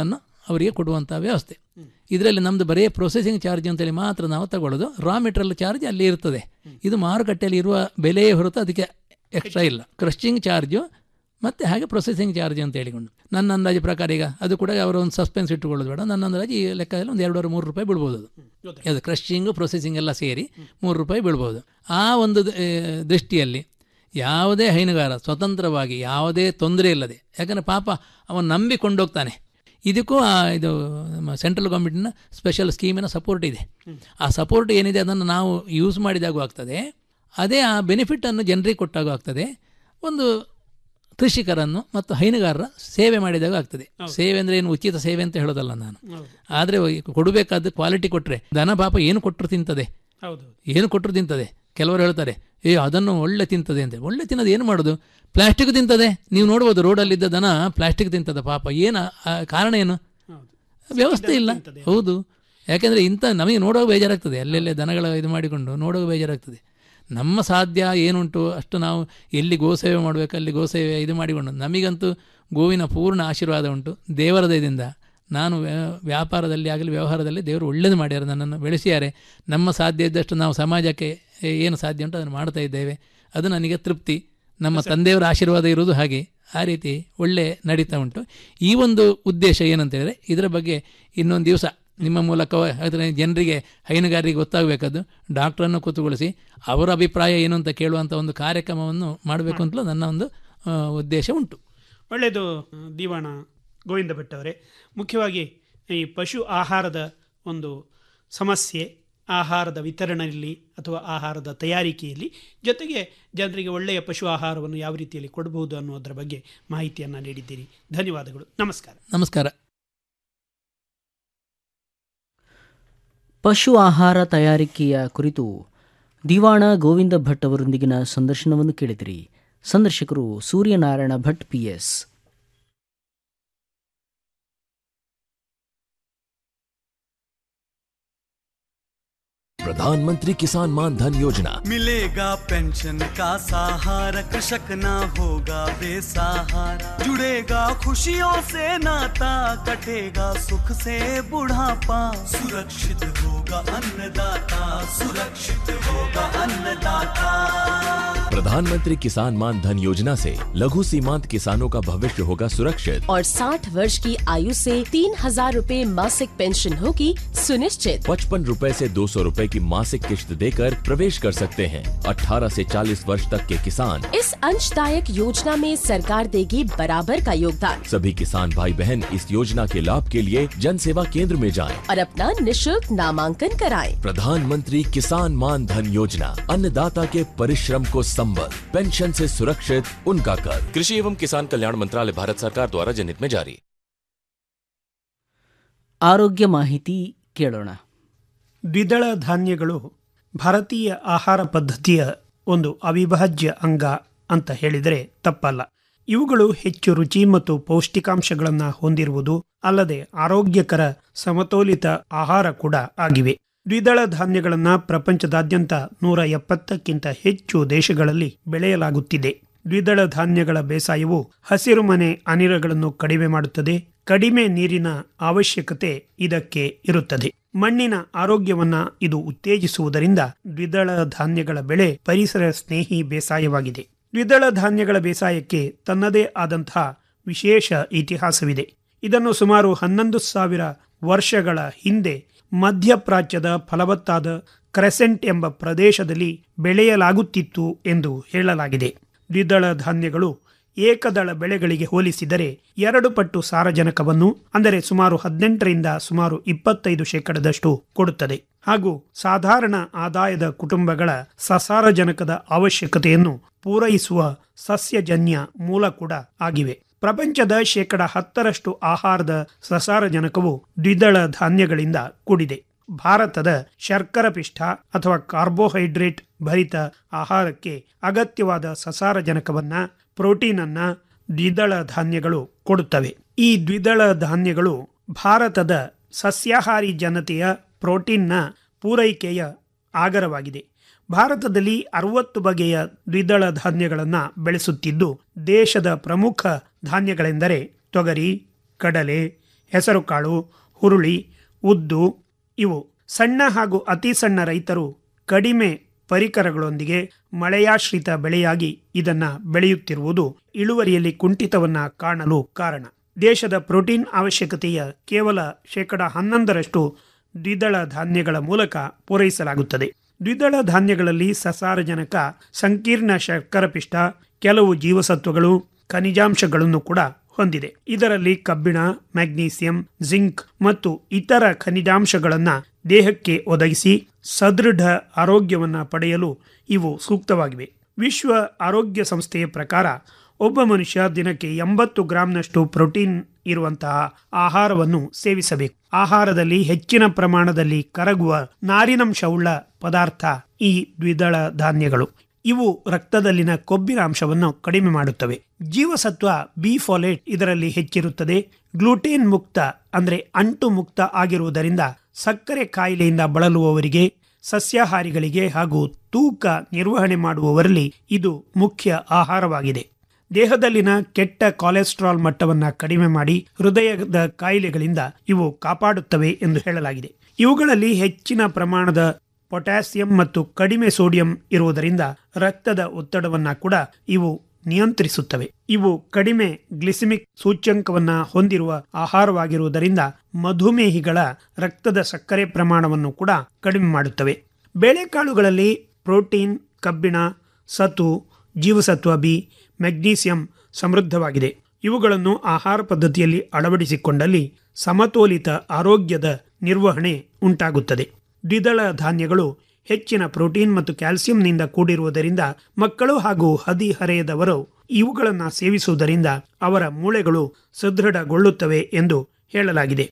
ಅವರಿಗೆ ಕೊಡುವಂಥ ವ್ಯವಸ್ಥೆ ಇದರಲ್ಲಿ ನಮ್ಮದು ಬರೀ ಪ್ರೊಸೆಸಿಂಗ್ ಚಾರ್ಜ್ ಅಂತೇಳಿ ಮಾತ್ರ ನಾವು ತಗೊಳ್ಳೋದು ರಾ ಮೆಟೀರಿಯಲ್ ಚಾರ್ಜ್ ಅಲ್ಲಿ ಇರ್ತದೆ ಇದು ಮಾರುಕಟ್ಟೆಯಲ್ಲಿ ಇರುವ ಬೆಲೆಯೇ ಹೊರತು ಅದಕ್ಕೆ ಎಕ್ಸ್ಟ್ರಾ ಇಲ್ಲ ಕ್ರಸ್ಟಿಂಗ್ ಚಾರ್ಜು ಮತ್ತು ಹಾಗೆ ಪ್ರೊಸೆಸಿಂಗ್ ಚಾರ್ಜ್ ಅಂತ ಹೇಳಿಕೊಂಡು ನನ್ನ ಅಂದಾಜು ಪ್ರಕಾರ ಈಗ ಅದು ಕೂಡ ಅವರು ಒಂದು ಸಸ್ಪೆನ್ಸ್ ಇಟ್ಟುಕೊಳ್ಳೋದು ಬೇಡ ನನ್ನ ಅಂದಾಜು ಈ ಲೆಕ್ಕದಲ್ಲಿ ಒಂದು ಎರಡೂವರೆ ಮೂರು ರೂಪಾಯಿ ಬೀಳ್ಬೋದು ಅದು ಅದು ಕ್ರಶಿಂಗು ಪ್ರೊಸೆಸಿಂಗ್ ಎಲ್ಲ ಸೇರಿ ಮೂರು ರೂಪಾಯಿ ಬೀಳ್ಬೋದು ಆ ಒಂದು ದ- ಆ, ದೃಷ್ಟಿಯಲ್ಲಿ ಯಾವುದೇ ಹೈನುಗಾರ ಸ್ವತಂತ್ರವಾಗಿ ಯಾವುದೇ ತೊಂದರೆ ಇಲ್ಲದೆ ಯಾಕಂದರೆ ಪಾಪ ಅವನು ನಂಬಿಕೊಂಡೋಗ್ತಾನೆ ಇದಕ್ಕೂ ಆ ಇದು ನಮ್ಮ ಸೆಂಟ್ರಲ್ ಗೌರ್ಮೆಂಟಿನ ಸ್ಪೆಷಲ್ ಸ್ಕೀಮಿನ ಸಪೋರ್ಟ್ ಇದೆ ಆ ಸಪೋರ್ಟ್ ಏನಿದೆ ಅದನ್ನು ನಾವು ಯೂಸ್ ಮಾಡಿದಾಗೂ ಆಗ್ತದೆ ಅದೇ ಆ ಬೆನಿಫಿಟನ್ನು ಜನರಿಗೆ ಕೊಟ್ಟಾಗೂ ಆಗ್ತದೆ ಒಂದು ಕೃಷಿಕರನ್ನು ಮತ್ತು ಹೈನುಗಾರರ ಸೇವೆ ಮಾಡಿದಾಗ ಆಗ್ತದೆ ಸೇವೆ ಅಂದರೆ ಏನು ಉಚಿತ ಸೇವೆ ಅಂತ ಹೇಳೋದಲ್ಲ ನಾನು ಆದರೆ ಕೊಡಬೇಕಾದ ಕ್ವಾಲಿಟಿ ಕೊಟ್ಟರೆ ದನ ಪಾಪ ಏನು ಕೊಟ್ಟರು ತಿಂತದೆ ಹೌದು ಏನು ಕೊಟ್ಟರು ತಿಂತದೆ ಕೆಲವರು ಹೇಳ್ತಾರೆ ಏ ಅದನ್ನು ಒಳ್ಳೆ ತಿಂತದೆ ಅಂತ ಒಳ್ಳೆ ತಿನ್ನೋದು ಏನು ಮಾಡೋದು ಪ್ಲಾಸ್ಟಿಕ್ ತಿಂತದೆ ನೀವು ನೋಡ್ಬೋದು ರೋಡಲ್ಲಿದ್ದ ದನ ಪ್ಲಾಸ್ಟಿಕ್ ತಿಂತದೆ ಪಾಪ ಏನು ಆ ಕಾರಣ ಏನು ವ್ಯವಸ್ಥೆ ಇಲ್ಲ ಹೌದು ಯಾಕೆಂದರೆ ಇಂಥ ನಮಗೆ ನೋಡುವಾಗ ಬೇಜಾರಾಗ್ತದೆ ಅಲ್ಲೆಲ್ಲೇ ದನಗಳ ಇದು ಮಾಡಿಕೊಂಡು ನೋಡುವಾಗ ಬೇಜಾರಾಗ್ತದೆ ನಮ್ಮ ಸಾಧ್ಯ ಏನುಂಟು ಅಷ್ಟು ನಾವು ಎಲ್ಲಿ ಗೋಸೇವೆ ಮಾಡಬೇಕು ಅಲ್ಲಿ ಗೋಸೇವೆ ಇದು ಮಾಡಿಕೊಂಡು ನಮಗಂತೂ ಗೋವಿನ ಪೂರ್ಣ ಆಶೀರ್ವಾದ ಉಂಟು ದೇವರ ದಯದಿಂದ ನಾನು ವ್ಯ- ವ್ಯಾಪಾರದಲ್ಲಿ ಆಗಲಿ ವ್ಯವಹಾರದಲ್ಲಿ ದೇವರು ಒಳ್ಳೇದು ಮಾಡ್ಯಾರ ನನ್ನನ್ನು ಬೆಳೆಸಿದ್ದಾರೆ ನಮ್ಮ ಸಾಧ್ಯ ಇದ್ದಷ್ಟು ನಾವು ಸಮಾಜಕ್ಕೆ ಏನು ಸಾಧ್ಯ ಉಂಟು ಅದನ್ನು ಮಾಡ್ತಾ ಇದ್ದೇವೆ ಅದು ನನಗೆ ತೃಪ್ತಿ ನಮ್ಮ ತಂದೆಯವರ ಆಶೀರ್ವಾದ ಇರುವುದು ಹಾಗೆ ಆ ರೀತಿ ಒಳ್ಳೆ ನಡೀತಾ ಉಂಟು ಈ ಒಂದು ಉದ್ದೇಶ ಏನಂತ ಹೇಳಿದ್ರೆ ಇದರ ಬಗ್ಗೆ ಇನ್ನೊಂದು ದಿವಸ ನಿಮ್ಮ ಮೂಲಕ ಅದರ ಜನರಿಗೆ ಹೈನುಗಾರರಿಗೆ ಗೊತ್ತಾಗಬೇಕಾದ್ದು ಡಾಕ್ಟ್ರನ್ನು ಕೂತುಗೊಳಿಸಿ ಅವರ ಅಭಿಪ್ರಾಯ ಏನು ಅಂತ ಕೇಳುವಂಥ ಒಂದು ಕಾರ್ಯಕ್ರಮವನ್ನು ಮಾಡಬೇಕು ಅಂತಲೂ ನನ್ನ ಒಂದು ಆ, ಉದ್ದೇಶ ಉಂಟು ಒಳ್ಳೆಯದು ದಿವಾಣ ಗೋವಿಂದ ಭಟ್ ಅವರೇ ಮುಖ್ಯವಾಗಿ ಈ ಪಶು ಆಹಾರದ ಒಂದು ಸಮಸ್ಯೆ ಆಹಾರದ ವಿತರಣೆಯಲ್ಲಿ ಅಥವಾ ಆಹಾರದ ತಯಾರಿಕೆಯಲ್ಲಿ ಜೊತೆಗೆ ಜನರಿಗೆ ಒಳ್ಳೆಯ ಪಶು ಆಹಾರವನ್ನು ಯಾವ ರೀತಿಯಲ್ಲಿ ಕೊಡಬಹುದು ಅನ್ನೋದರ ಬಗ್ಗೆ ಮಾಹಿತಿಯನ್ನು ನೀಡಿದ್ದೀರಿ ಧನ್ಯವಾದಗಳು ನಮಸ್ಕಾರ ನಮಸ್ಕಾರ ಪಶು ಆಹಾರ ತಯಾರಿಕೆಯ ಕುರಿತು ದಿವಾಣ ಗೋವಿಂದ ಭಟ್ ಅವರೊಂದಿಗಿನ ಸಂದರ್ಶನವನ್ನು ಕೇಳಿದಿರಿ ಸಂದರ್ಶಕರು ಸೂರ್ಯನಾರಾಯಣ ಭಟ್ ಪಿಎಸ್ प्रधानमंत्री किसान मान धन योजना मिलेगा पेंशन का सहारा कृषक ना होगा बेसहारा जुड़ेगा खुशियों से नाता कटेगा सुख से बुढ़ापा सुरक्षित होगा अन्नदाता सुरक्षित होगा अन्नदाता प्रधानमंत्री किसान मान धन योजना से लघु सीमांत किसानों का भविष्य होगा सुरक्षित और 60 वर्ष की आयु से तीन हजार रूपए मासिक पेंशन होगी सुनिश्चित पचपन रूपए ऐसी दो सौ रूपए की मासिक किश्त देकर प्रवेश कर सकते हैं 18 से 40 वर्ष तक के किसान इस अंशदायक योजना में सरकार देगी बराबर का योगदान सभी किसान भाई बहन इस योजना के लाभ के लिए जन सेवा केंद्र में जाएं। और अपना निशुल्क नामांकन कराएं। प्रधानमंत्री किसान मान धन योजना अन्नदाता के परिश्रम को संबल पेंशन से सुरक्षित उनका कर कृषि एवं किसान कल्याण मंत्रालय भारत सरकार द्वारा जनहित में जारी ಆರೋಗ್ಯ ಮಾಹಿತಿ ಕೇಳೋಣ ದ್ವಿದಳ ಧಾನ್ಯಗಳು ಭಾರತೀಯ ಆಹಾರ ಪದ್ಧತಿಯ ಒಂದು ಅವಿಭಾಜ್ಯ ಅಂಗ ಅಂತ ಹೇಳಿದರೆ ತಪ್ಪಲ್ಲ ಇವುಗಳು ಹೆಚ್ಚು ರುಚಿ ಮತ್ತು ಪೌಷ್ಟಿಕಾಂಶಗಳನ್ನು ಹೊಂದಿರುವುದು ಅಲ್ಲದೆ ಆರೋಗ್ಯಕರ ಸಮತೋಲಿತ ಆಹಾರ ಕೂಡ ಆಗಿವೆ ದ್ವಿದಳ ಧಾನ್ಯಗಳನ್ನು ಪ್ರಪಂಚದಾದ್ಯಂತ ನೂರ ಎಪ್ಪತ್ತಕ್ಕಿಂತ ಹೆಚ್ಚು ದೇಶಗಳಲ್ಲಿ ಬೆಳೆಯಲಾಗುತ್ತಿದೆ ದ್ವಿದಳ ಧಾನ್ಯಗಳ ಬೇಸಾಯವು ಹಸಿರುಮನೆ ಅನಿಲಗಳನ್ನು ಕಡಿಮೆ ಮಾಡುತ್ತದೆ ಕಡಿಮೆ ನೀರಿನ ಅವಶ್ಯಕತೆ ಇದಕ್ಕೆ ಇರುತ್ತದೆ ಮಣ್ಣಿನ ಆರೋಗ್ಯವನ್ನ ಇದು ಉತ್ತೇಜಿಸುವುದರಿಂದ ದ್ವಿದಳ ಧಾನ್ಯಗಳ ಬೆಳೆ ಪರಿಸರ ಸ್ನೇಹಿ ಬೇಸಾಯವಾಗಿದೆ ದ್ವಿದಳ ಧಾನ್ಯಗಳ ಬೇಸಾಯಕ್ಕೆ ತನ್ನದೇ ಆದಂತಹ ವಿಶೇಷ ಇತಿಹಾಸವಿದೆ ಇದನ್ನು ಸುಮಾರು ಹನ್ನೊಂದು ಸಾವಿರ ವರ್ಷಗಳ ಹಿಂದೆ ಮಧ್ಯಪ್ರಾಚ್ಯದ ಫಲವತ್ತಾದ ಕ್ರೆಸೆಂಟ್ ಎಂಬ ಪ್ರದೇಶದಲ್ಲಿ ಬೆಳೆಯಲಾಗುತ್ತಿತ್ತು ಎಂದು ಹೇಳಲಾಗಿದೆ ದ್ವಿದಳ ಧಾನ್ಯಗಳು ಏಕದಳ ಬೆಳೆಗಳಿಗೆ ಹೋಲಿಸಿದರೆ ಎರಡು ಪಟ್ಟು ಸಾರಜನಕವನ್ನು ಅಂದರೆ ಸುಮಾರು ಹದಿನೆಂಟರಿಂದ ಸುಮಾರು ಇಪ್ಪತ್ತೈದು ಶೇಕಡದಷ್ಟು ಕೊಡುತ್ತದೆ ಹಾಗೂ ಸಾಧಾರಣ ಆದಾಯದ ಕುಟುಂಬಗಳ ಸಸಾರಜನಕದ ಅವಶ್ಯಕತೆಯನ್ನು ಪೂರೈಸುವ ಸಸ್ಯಜನ್ಯ ಮೂಲ ಕೂಡ ಆಗಿವೆ ಪ್ರಪಂಚದ ಶೇಕಡ ಹತ್ತರಷ್ಟು ಆಹಾರದ ಸಸಾರಜನಕವು ದ್ವಿದಳ ಧಾನ್ಯಗಳಿಂದ ಕೂಡಿದೆ ಭಾರತದ ಶರ್ಕರ ಪಿಷ್ಟ ಅಥವಾ ಕಾರ್ಬೋಹೈಡ್ರೇಟ್ ಭರಿತ ಆಹಾರಕ್ಕೆ ಅಗತ್ಯವಾದ ಸಸಾರಜನಕವನ್ನ ಪ್ರೋಟೀನ್ ಅನ್ನ ದ್ವಿದಳ ಧಾನ್ಯಗಳು ಕೊಡುತ್ತವೆ ಈ ದ್ವಿದಳ ಧಾನ್ಯಗಳು ಭಾರತದ ಸಸ್ಯಾಹಾರಿ ಜನತೆಯ ಪ್ರೋಟೀನ್ನ ಪೂರೈಕೆಯ ಆಗರವಾಗಿದೆ ಭಾರತದಲ್ಲಿ ಅರವತ್ತು ಬಗೆಯ ದ್ವಿದಳ ಧಾನ್ಯಗಳನ್ನು ಬೆಳೆಸುತ್ತಿದ್ದು ದೇಶದ ಪ್ರಮುಖ ಧಾನ್ಯಗಳೆಂದರೆ ತೊಗರಿ ಕಡಲೆ ಹೆಸರುಕಾಳು ಹುರುಳಿ ಉದ್ದು ಇವು ಸಣ್ಣ ಹಾಗೂ ಅತಿ ಸಣ್ಣ ರೈತರು ಕಡಿಮೆ ಪರಿಕರಗಳೊಂದಿಗೆ ಮಳೆಯಾಶ್ರಿತ ಬೆಳೆಯಾಗಿ ಇದನ್ನ ಬೆಳೆಯುತ್ತಿರುವುದು ಇಳುವರಿಯಲ್ಲಿ ಕುಂಠಿತವನ್ನ ಕಾಣಲು ಕಾರಣ ದೇಶದ ಪ್ರೋಟೀನ್ ಅವಶ್ಯಕತೆಯ ಕೇವಲ ಶೇಕಡ ಹನ್ನೊಂದರಷ್ಟು ದ್ವಿದಳ ಧಾನ್ಯಗಳ ಮೂಲಕ ಪೂರೈಸಲಾಗುತ್ತದೆ ದ್ವಿದಳ ಧಾನ್ಯಗಳಲ್ಲಿ ಸಸಾರಜನಕ ಸಂಕೀರ್ಣ ಶರ್ಕರಪಿಷ್ಟ ಕೆಲವು ಜೀವಸತ್ವಗಳು ಖನಿಜಾಂಶಗಳನ್ನು ಕೂಡ ಹೊಂದಿದೆ ಇದರಲ್ಲಿ ಕಬ್ಬಿಣ ಮ್ಯಾಗ್ನೀಸಿಯಂ ಜಿಂಕ್ ಮತ್ತು ಇತರ ಖನಿಜಾಂಶಗಳನ್ನ ದೇಹಕ್ಕೆ ಒದಗಿಸಿ ಸದೃಢ ಆರೋಗ್ಯವನ್ನ ಪಡೆಯಲು ಇವು ಸೂಕ್ತವಾಗಿವೆ ವಿಶ್ವ ಆರೋಗ್ಯ ಸಂಸ್ಥೆಯ ಪ್ರಕಾರ ಒಬ್ಬ ಮನುಷ್ಯ ದಿನಕ್ಕೆ ಎಂಬತ್ತು ಗ್ರಾಂನಷ್ಟು ಪ್ರೋಟೀನ್ ಇರುವಂತಹ ಆಹಾರವನ್ನು ಸೇವಿಸಬೇಕು ಆಹಾರದಲ್ಲಿ ಹೆಚ್ಚಿನ ಪ್ರಮಾಣದಲ್ಲಿ ಕರಗುವ ನಾರಿನಂಶವುಳ್ಳ ಪದಾರ್ಥ ಈ ದ್ವಿದಳ ಧಾನ್ಯಗಳು ಇವು ರಕ್ತದಲ್ಲಿನ ಕೊಬ್ಬಿನ ಅಂಶವನ್ನು ಕಡಿಮೆ ಮಾಡುತ್ತವೆ ಜೀವಸತ್ವ ಬಿ ಫಾಲೇಟ್ ಇದರಲ್ಲಿ ಹೆಚ್ಚಿರುತ್ತದೆ ಗ್ಲೂಟೇನ್ ಮುಕ್ತ ಅಂದ್ರೆ ಅಂಟು ಮುಕ್ತ ಆಗಿರುವುದರಿಂದ ಸಕ್ಕರೆ ಕಾಯಿಲೆಯಿಂದ ಬಳಲುವವರಿಗೆ ಸಸ್ಯಾಹಾರಿಗಳಿಗೆ ಹಾಗೂ ತೂಕ ನಿರ್ವಹಣೆ ಮಾಡುವವರಲ್ಲಿ ಇದು ಮುಖ್ಯ ಆಹಾರವಾಗಿದೆ ದೇಹದಲ್ಲಿನ ಕೆಟ್ಟ ಕೊಲೆಸ್ಟ್ರಾಲ್ ಮಟ್ಟವನ್ನ ಕಡಿಮೆ ಮಾಡಿ ಹೃದಯದ ಕಾಯಿಲೆಗಳಿಂದ ಇವು ಕಾಪಾಡುತ್ತವೆ ಎಂದು ಹೇಳಲಾಗಿದೆ ಇವುಗಳಲ್ಲಿ ಹೆಚ್ಚಿನ ಪ್ರಮಾಣದ ಪೊಟ್ಯಾಸಿಯಂ ಮತ್ತು ಕಡಿಮೆ ಸೋಡಿಯಂ ಇರುವುದರಿಂದ ರಕ್ತದ ಒತ್ತಡವನ್ನ ಕೂಡ ಇವು ನಿಯಂತ್ರಿಸುತ್ತವೆ ಇವು ಕಡಿಮೆ ಗ್ಲಿಸಿಮಿಕ್ ಸೂಚ್ಯಂಕವನ್ನ ಹೊಂದಿರುವ ಆಹಾರವಾಗಿರುವುದರಿಂದ ಮಧುಮೇಹಿಗಳ ರಕ್ತದ ಸಕ್ಕರೆ ಪ್ರಮಾಣವನ್ನು ಕೂಡ ಕಡಿಮೆ ಮಾಡುತ್ತವೆ ಬೇಳೆಕಾಳುಗಳಲ್ಲಿ ಪ್ರೋಟೀನ್ ಕಬ್ಬಿಣ ಸತು ಜೀವಸತ್ವ ಬಿ ಮೆಗ್ನೀಸಿಯಂ ಸಮೃದ್ಧವಾಗಿದೆ ಇವುಗಳನ್ನು ಆಹಾರ ಪದ್ಧತಿಯಲ್ಲಿ ಅಳವಡಿಸಿಕೊಂಡಲ್ಲಿ ಸಮತೋಲಿತ ಆರೋಗ್ಯದ ನಿರ್ವಹಣೆ ಉಂಟಾಗುತ್ತದೆ ದ್ವಿದಳ ಧಾನ್ಯಗಳು ಹೆಚ್ಚಿನ ಪ್ರೋಟೀನ್ ಮತ್ತು ಕ್ಯಾಲ್ಸಿಯಂನಿಂದ ಕೂಡಿರುವುದರಿಂದ ಮಕ್ಕಳು ಹಾಗೂ ಹದಿಹರೆಯದವರು ಇವುಗಳನ್ನು ಸೇವಿಸುವುದರಿಂದ ಅವರ ಮೂಳೆಗಳು ಸದೃಢಗೊಳ್ಳುತ್ತವೆ ಎಂದು ಹೇಳಲಾಗಿದೆ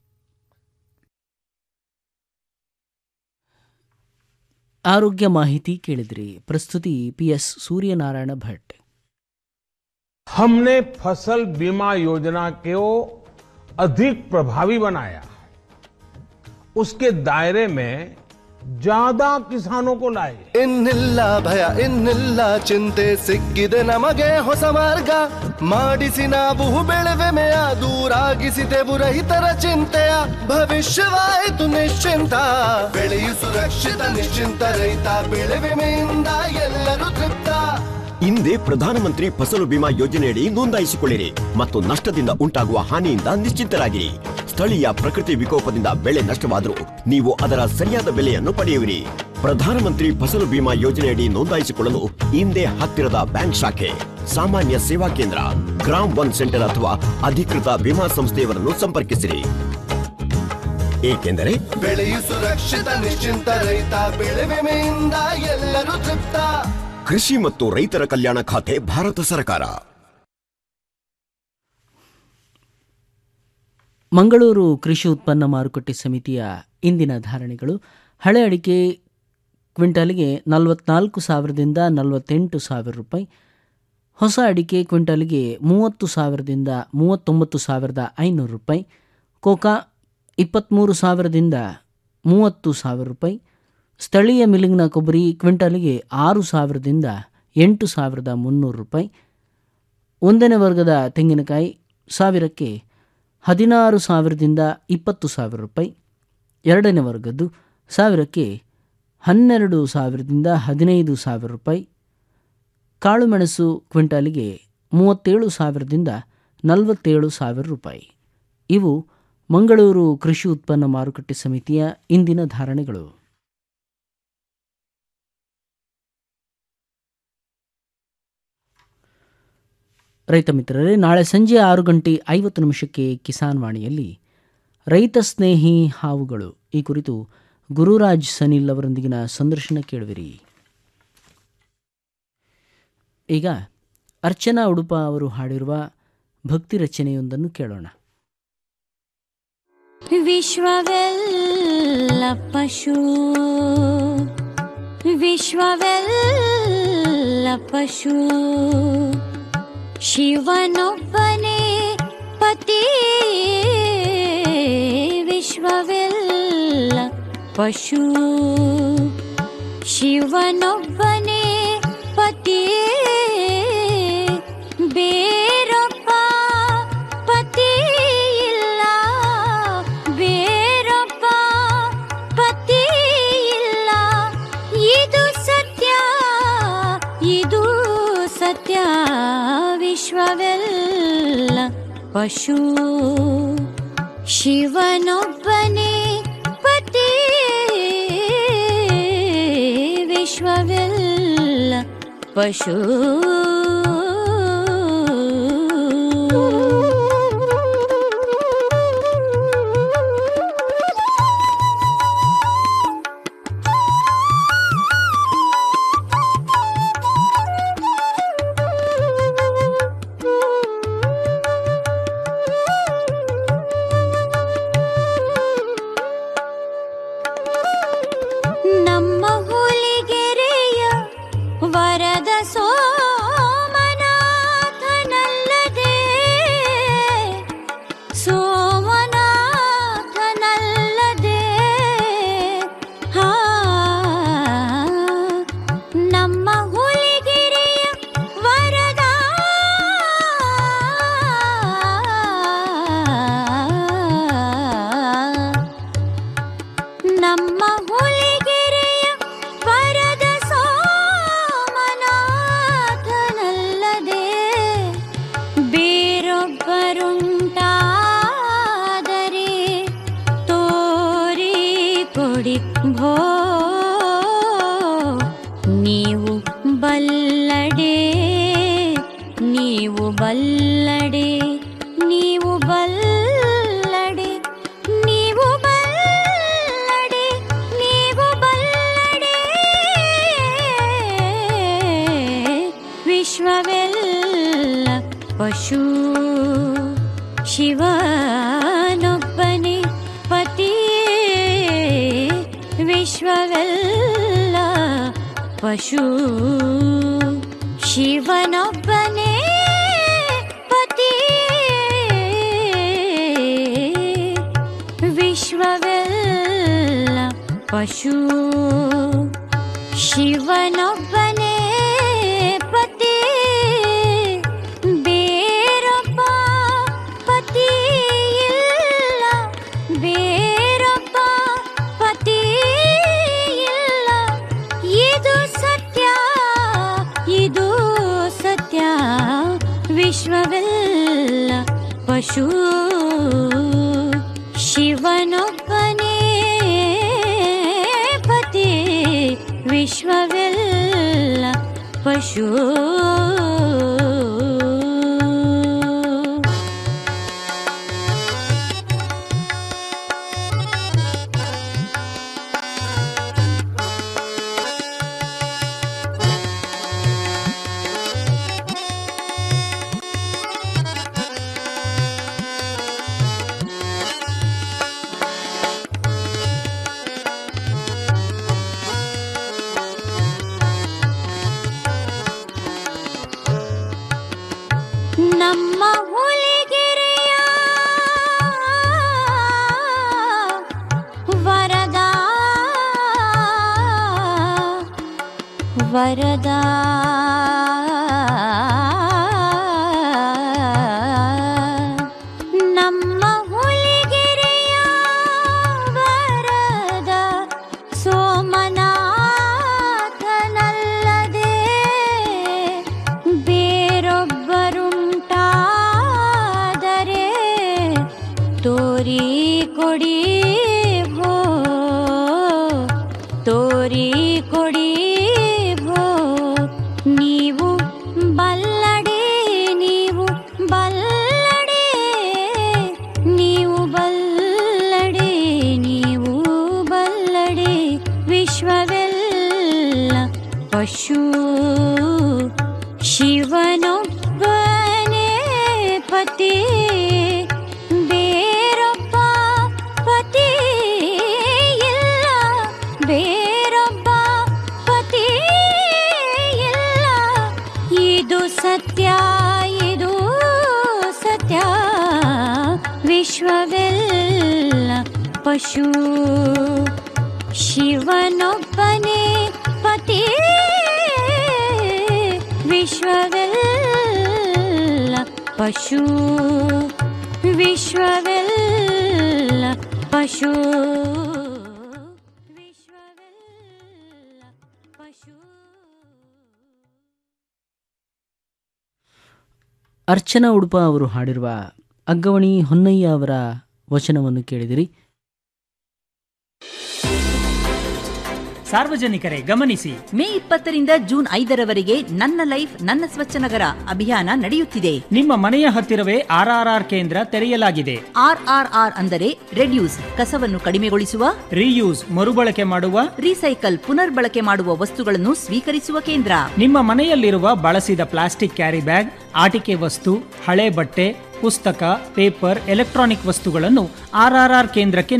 ಆರೋಗ್ಯ ಮಾಹಿತಿ ಕೇಳಿದ್ರಿ ಪ್ರಸ್ತುತಿ ಪಿ ಎಸ್ ಸೂರ್ಯನಾರಾಯಣ ಭಟ್ हमने फसल बीमा योजना को अधिक प्रभावी बनाया उसके दायरे में ज्यादा किसानों को लाए ಇನ್ನಿಲ್ಲ ಭಯ ಇನ್ನಿಲ್ಲ ಚಿಂತೆ ಸಿಕ್ಕಿದೆ ನಮಗೆ ಹೊಸ ಮಾರ್ಗ ಮಾಡಿಸಿ ನಾವು ಬೆಳೆವೆಮೆಯ ದೂರಾಗಿಸಿದೆವು ರೈತರ ಚಿಂತೆಯ ಭವಿಷ್ಯವಾಯಿತು ನಿಶ್ಚಿಂತ ಬೆಳೆಯು ಸುರಕ್ಷಿತ ನಿಶ್ಚಿಂತ ರೈತ ಬೆಳೆ ವಿಮೆಯಿಂದ ಎಲ್ಲರೂ ತೃಪ್ತ ಹಿಂದೆ ಪ್ರಧಾನಮಂತ್ರಿ ಫಸಲು ಬಿಮಾ ಯೋಜನೆಯಡಿ ನೋಂದಾಯಿಸಿಕೊಳ್ಳಿರಿ ಮತ್ತು ನಷ್ಟದಿಂದ ಉಂಟಾಗುವ ಹಾನಿಯಿಂದ ನಿಶ್ಚಿಂತರಾಗಿರಿ ಸ್ಥಳೀಯ ಪ್ರಕೃತಿ ವಿಕೋಪದಿಂದ ಬೆಳೆ ನಷ್ಟವಾದರೂ ನೀವು ಅದರ ಸರಿಯಾದ ಬೆಲೆಯನ್ನು ಪಡೆಯುವಿರಿ ಪ್ರಧಾನಮಂತ್ರಿ ಫಸಲು ಬಿಮಾ ಯೋಜನೆಯಡಿ ನೋಂದಾಯಿಸಿಕೊಳ್ಳಲು ಹಿಂದೆ ಹತ್ತಿರದ ಬ್ಯಾಂಕ್ ಶಾಖೆ ಸಾಮಾನ್ಯ ಸೇವಾ ಕೇಂದ್ರ ಗ್ರಾಮ್ ಒನ್ ಸೆಂಟರ್ ಅಥವಾ ಅಧಿಕೃತ ವಿಮಾ ಸಂಸ್ಥೆಯವರನ್ನು ಸಂಪರ್ಕಿಸಿರಿ ಏಕೆಂದರೆ ಬೆಳೆಯು ಸುರಕ್ಷಿತ ನಿಶ್ಚಿಂತ ರೈತ ಬೆಳೆ ವಿಮೆಯಿಂದ ಎಲ್ಲರೂ ತೃಪ್ತ ಕೃಷಿ ಮತ್ತು ರೈತರ ಕಲ್ಯಾಣ ಖಾತೆ ಭಾರತ ಸರ್ಕಾರ ಮಂಗಳೂರು ಕೃಷಿ ಉತ್ಪನ್ನ ಮಾರುಕಟ್ಟೆ ಸಮಿತಿಯ ಇಂದಿನ ಧಾರಣೆಗಳು ಹಳೆ ಅಡಿಕೆ ಕ್ವಿಂಟಾಲಿಗೆ ನಲವತ್ನಾಲ್ಕು ಸಾವಿರದಿಂದ ನಲವತ್ತೆಂಟು ಸಾವಿರ ರೂಪಾಯಿ ಹೊಸ ಅಡಿಕೆ ಕ್ವಿಂಟಾಲಿಗೆ ಮೂವತ್ತು ಸಾವಿರದಿಂದ ಮೂವತ್ತೊಂಬತ್ತು ಸಾವಿರದ ಐನೂರು ರೂಪಾಯಿ ಕೋಕಾ ಇಪ್ಪತ್ತ್ಮೂರು ಸಾವಿರದಿಂದ ಮೂವತ್ತು ಸಾವಿರ ರೂಪಾಯಿ ಸ್ಥಳೀಯ ಮಿಲ್ಲಿಂಗ್ನ ಕೊಬ್ಬರಿ ಕ್ವಿಂಟಾಲಿಗೆ ಆರು ಸಾವಿರದಿಂದ ಎಂಟು ಸಾವಿರದ ಮುನ್ನೂರು ರೂಪಾಯಿ ಒಂದನೇ ವರ್ಗದ ತೆಂಗಿನಕಾಯಿ ಸಾವಿರಕ್ಕೆ ಹದಿನಾರು ಸಾವಿರದಿಂದ ಇಪ್ಪತ್ತು ಸಾವಿರ ರೂಪಾಯಿ ಎರಡನೇ ವರ್ಗದ್ದು ಸಾವಿರಕ್ಕೆ ಹನ್ನೆರಡು ಸಾವಿರದಿಂದ ಹದಿನೈದು ಸಾವಿರ ರೂಪಾಯಿ ಕಾಳುಮೆಣಸು ಕ್ವಿಂಟಾಲಿಗೆ ಮೂವತ್ತೇಳು ಸಾವಿರದಿಂದ ನಲವತ್ತೇಳು ಸಾವಿರ ರೂಪಾಯಿ ಇವು ಮಂಗಳೂರು ಕೃಷಿ ಉತ್ಪನ್ನ ಮಾರುಕಟ್ಟೆ ಸಮಿತಿಯ ಇಂದಿನ ಧಾರಣೆಗಳು ರೈತ ಮಿತ್ರರೇ ನಾಳೆ ಸಂಜೆ ಆರು ಗಂಟೆ ಐವತ್ತು ನಿಮಿಷಕ್ಕೆ ಕಿಸಾನ್ ವಾಣಿಯಲ್ಲಿ ರೈತ ಸ್ನೇಹಿ ಹಾವುಗಳು ಈ ಕುರಿತು ಗುರುರಾಜ್ ಸನಿಲ್ ಅವರೊಂದಿಗಿನ ಸಂದರ್ಶನ ಕೇಳುವಿರಿ ಈಗ ಅರ್ಚನಾ ಉಡುಪ ಅವರು ಹಾಡಿರುವ ಭಕ್ತಿ ರಚನೆಯೊಂದನ್ನು ಕೇಳೋಣ ವಿಶ್ವವೆಲ್ಲ ಪಶು ವಿಶ್ವವೆಲ್ಲ ಪಶು ಶಿವನೊಬ್ಬನೇ ಪತಿ ವಿಶ್ವವೆಲ್ಲ ಪಶು ಶಿವನೊಬ್ಬನೇ ಪತಿ ಬೇರೊಬ್ಬ ಪತಿ ಇಲ್ಲ ಪಶು ಶಿವನೊಬ್ಬನೇ ಪತಿ ವಿಶ್ವವೆಲ್ಲ ಪಶು ನಮ್ಮ ಹುಲಿಗೆರೆಯ ವರದ ಸೋಮನಾಥನಲ್ಲದೆ ಸೋಮನಾಥನಲ್ಲದೆ ಹಾ ನಮ್ಮ ಹುಲಿಗೆರೆಯ ವರದ ನಮ್ಮ ಹುಲಿಗೆರೆಯ ವರದ ಸೋಮನಾಥನಲ್ಲದೆ ಬೇರೊಬ್ಬರುಂಟಾದರೆ ತೋರಿ ಕೊಡಿ ಭೋ ನೀವು ಬಲ್ಲಡೆ ನೀವು ಬಲ್ಲಡೆ ನೀವು ಬಲ್ಲಡೆ ನೀವು ಬಲ್ಲಡೆ ನೀವು ಬಲ್ಲಡೆ ವಿಶ್ವವೆಲ್ಲ ಪಶು ಶಿವನೊಬ್ಬನೇ ಪತಿ ವಿಶ್ವವೆಲ್ಲ ಪಶು ಶಿವನೊಬ್ಬನೇ ಪತಿ ವಿಶ್ವವೆಲ್ಲ ಪಶು ಶಿವನೊಬ್ಬನೇ ಪತಿ ಬೇರೊಬ್ಬ ಪತಿ ಇಲ್ಲ ಬೇರೊಬ್ಬ ಪತಿ ಇಲ್ಲ ಇದು ಸತ್ಯ ಇದು ಸತ್ಯ ವಿಶ್ವವೆಲ್ಲ ಪಶು ಶಿವನೊಬ್ಬನೇ ಪತಿ ವಿಶ್ವವೆಲ್ಲ ಪಶು ನಮ್ಮ ಹುಲಿಗೆರೆಯ ವರದ ವರದ ನಮ್ಮ ಹುಲಿಗೆರೆಯ ವರದ ಸೋಮನಾಥನಲ್ಲದೆ ಬೇರೊಬ್ಬರುಂಟಾದರೆ ತೋರಿ ಕೊಡಿ ಭೋ ತೋರಿ ಕೊಡಿ ಭೋ ನೀವು ಬಲ್ಲಡೆ ನೀವು ಬಲ್ಲಡೆ ನೀವು ಬಲ್ಲಡೆ ನೀವು ಬಲ್ಲಡೆ ವಿಶ್ವವೆಲ್ಲ ಪಶು ಶಿವನೊಬ್ಬನೇ ಪತಿ ಬೇರೊಬ್ಬ ಪತಿ ಇಲ್ಲ ಬೇರೊಬ್ಬ ಪತಿ ಇಲ್ಲ ಇದು ಸತ್ಯ ಇದು ಸತ್ಯ ವಿಶ್ವವೆಲ್ಲ ಪಶು ಶಿವನೊಬ್ಬನೇ ಪತಿ ವಿಶ್ವವೆಲ್ಲ ಪಶು ವಿಶ್ವವೆಲ್ಲ ಪಶು ಅರ್ಚನಾ ಉಡುಪ ಅವರು ಹಾಡಿರುವ ಅಗ್ಗವಣಿ ಹೊನ್ನಯ್ಯ ಅವರ ವಚನವನ್ನು ಕೇಳಿದಿರಿ ಸಾರ್ವಜನಿಕರೇ ಗಮನಿಸಿ ಮೇ ಇಪ್ಪತ್ತರಿಂದ ಜೂನ್ ಐದರವರೆಗೆ ನನ್ನ ಲೈಫ್ ನನ್ನ ಸ್ವಚ್ಛ ನಗರ ಅಭಿಯಾನ ನಡೆಯುತ್ತಿದೆ ನಿಮ್ಮ ಮನೆಯ ಹತ್ತಿರವೇ ಆರ್ಆರ್ಆರ್ ಕೇಂದ್ರ ತೆರೆಯಲಾಗಿದೆ ಆರ್ಆರ್ಆರ್ ಅಂದರೆ ರೆಡ್ಯೂಸ್ ಕಸವನ್ನು ಕಡಿಮೆಗೊಳಿಸುವ ರೀಯೂಸ್ ಮರುಬಳಕೆ ಮಾಡುವ ರೀಸೈಕಲ್ ಪುನರ್ಬಳಕೆ ಮಾಡುವ ವಸ್ತುಗಳನ್ನು ಸ್ವೀಕರಿಸುವ ಕೇಂದ್ರ ನಿಮ್ಮ ಮನೆಯಲ್ಲಿರುವ ಬಳಸಿದ ಪ್ಲಾಸ್ಟಿಕ್ ಕ್ಯಾರಿ ಬ್ಯಾಗ್ ಆಟಿಕೆ ವಸ್ತು ಹಳೆ ಬಟ್ಟೆ ಪುಸ್ತಕ ಪೇಪರ್ ಎಲೆಕ್ಟ್ರಾನಿಕ್ ವಸ್ತುಗಳನ್ನು ಆರ್ಆರ್ಆರ್ ಕೇಂದ್ರಕ್ಕೆ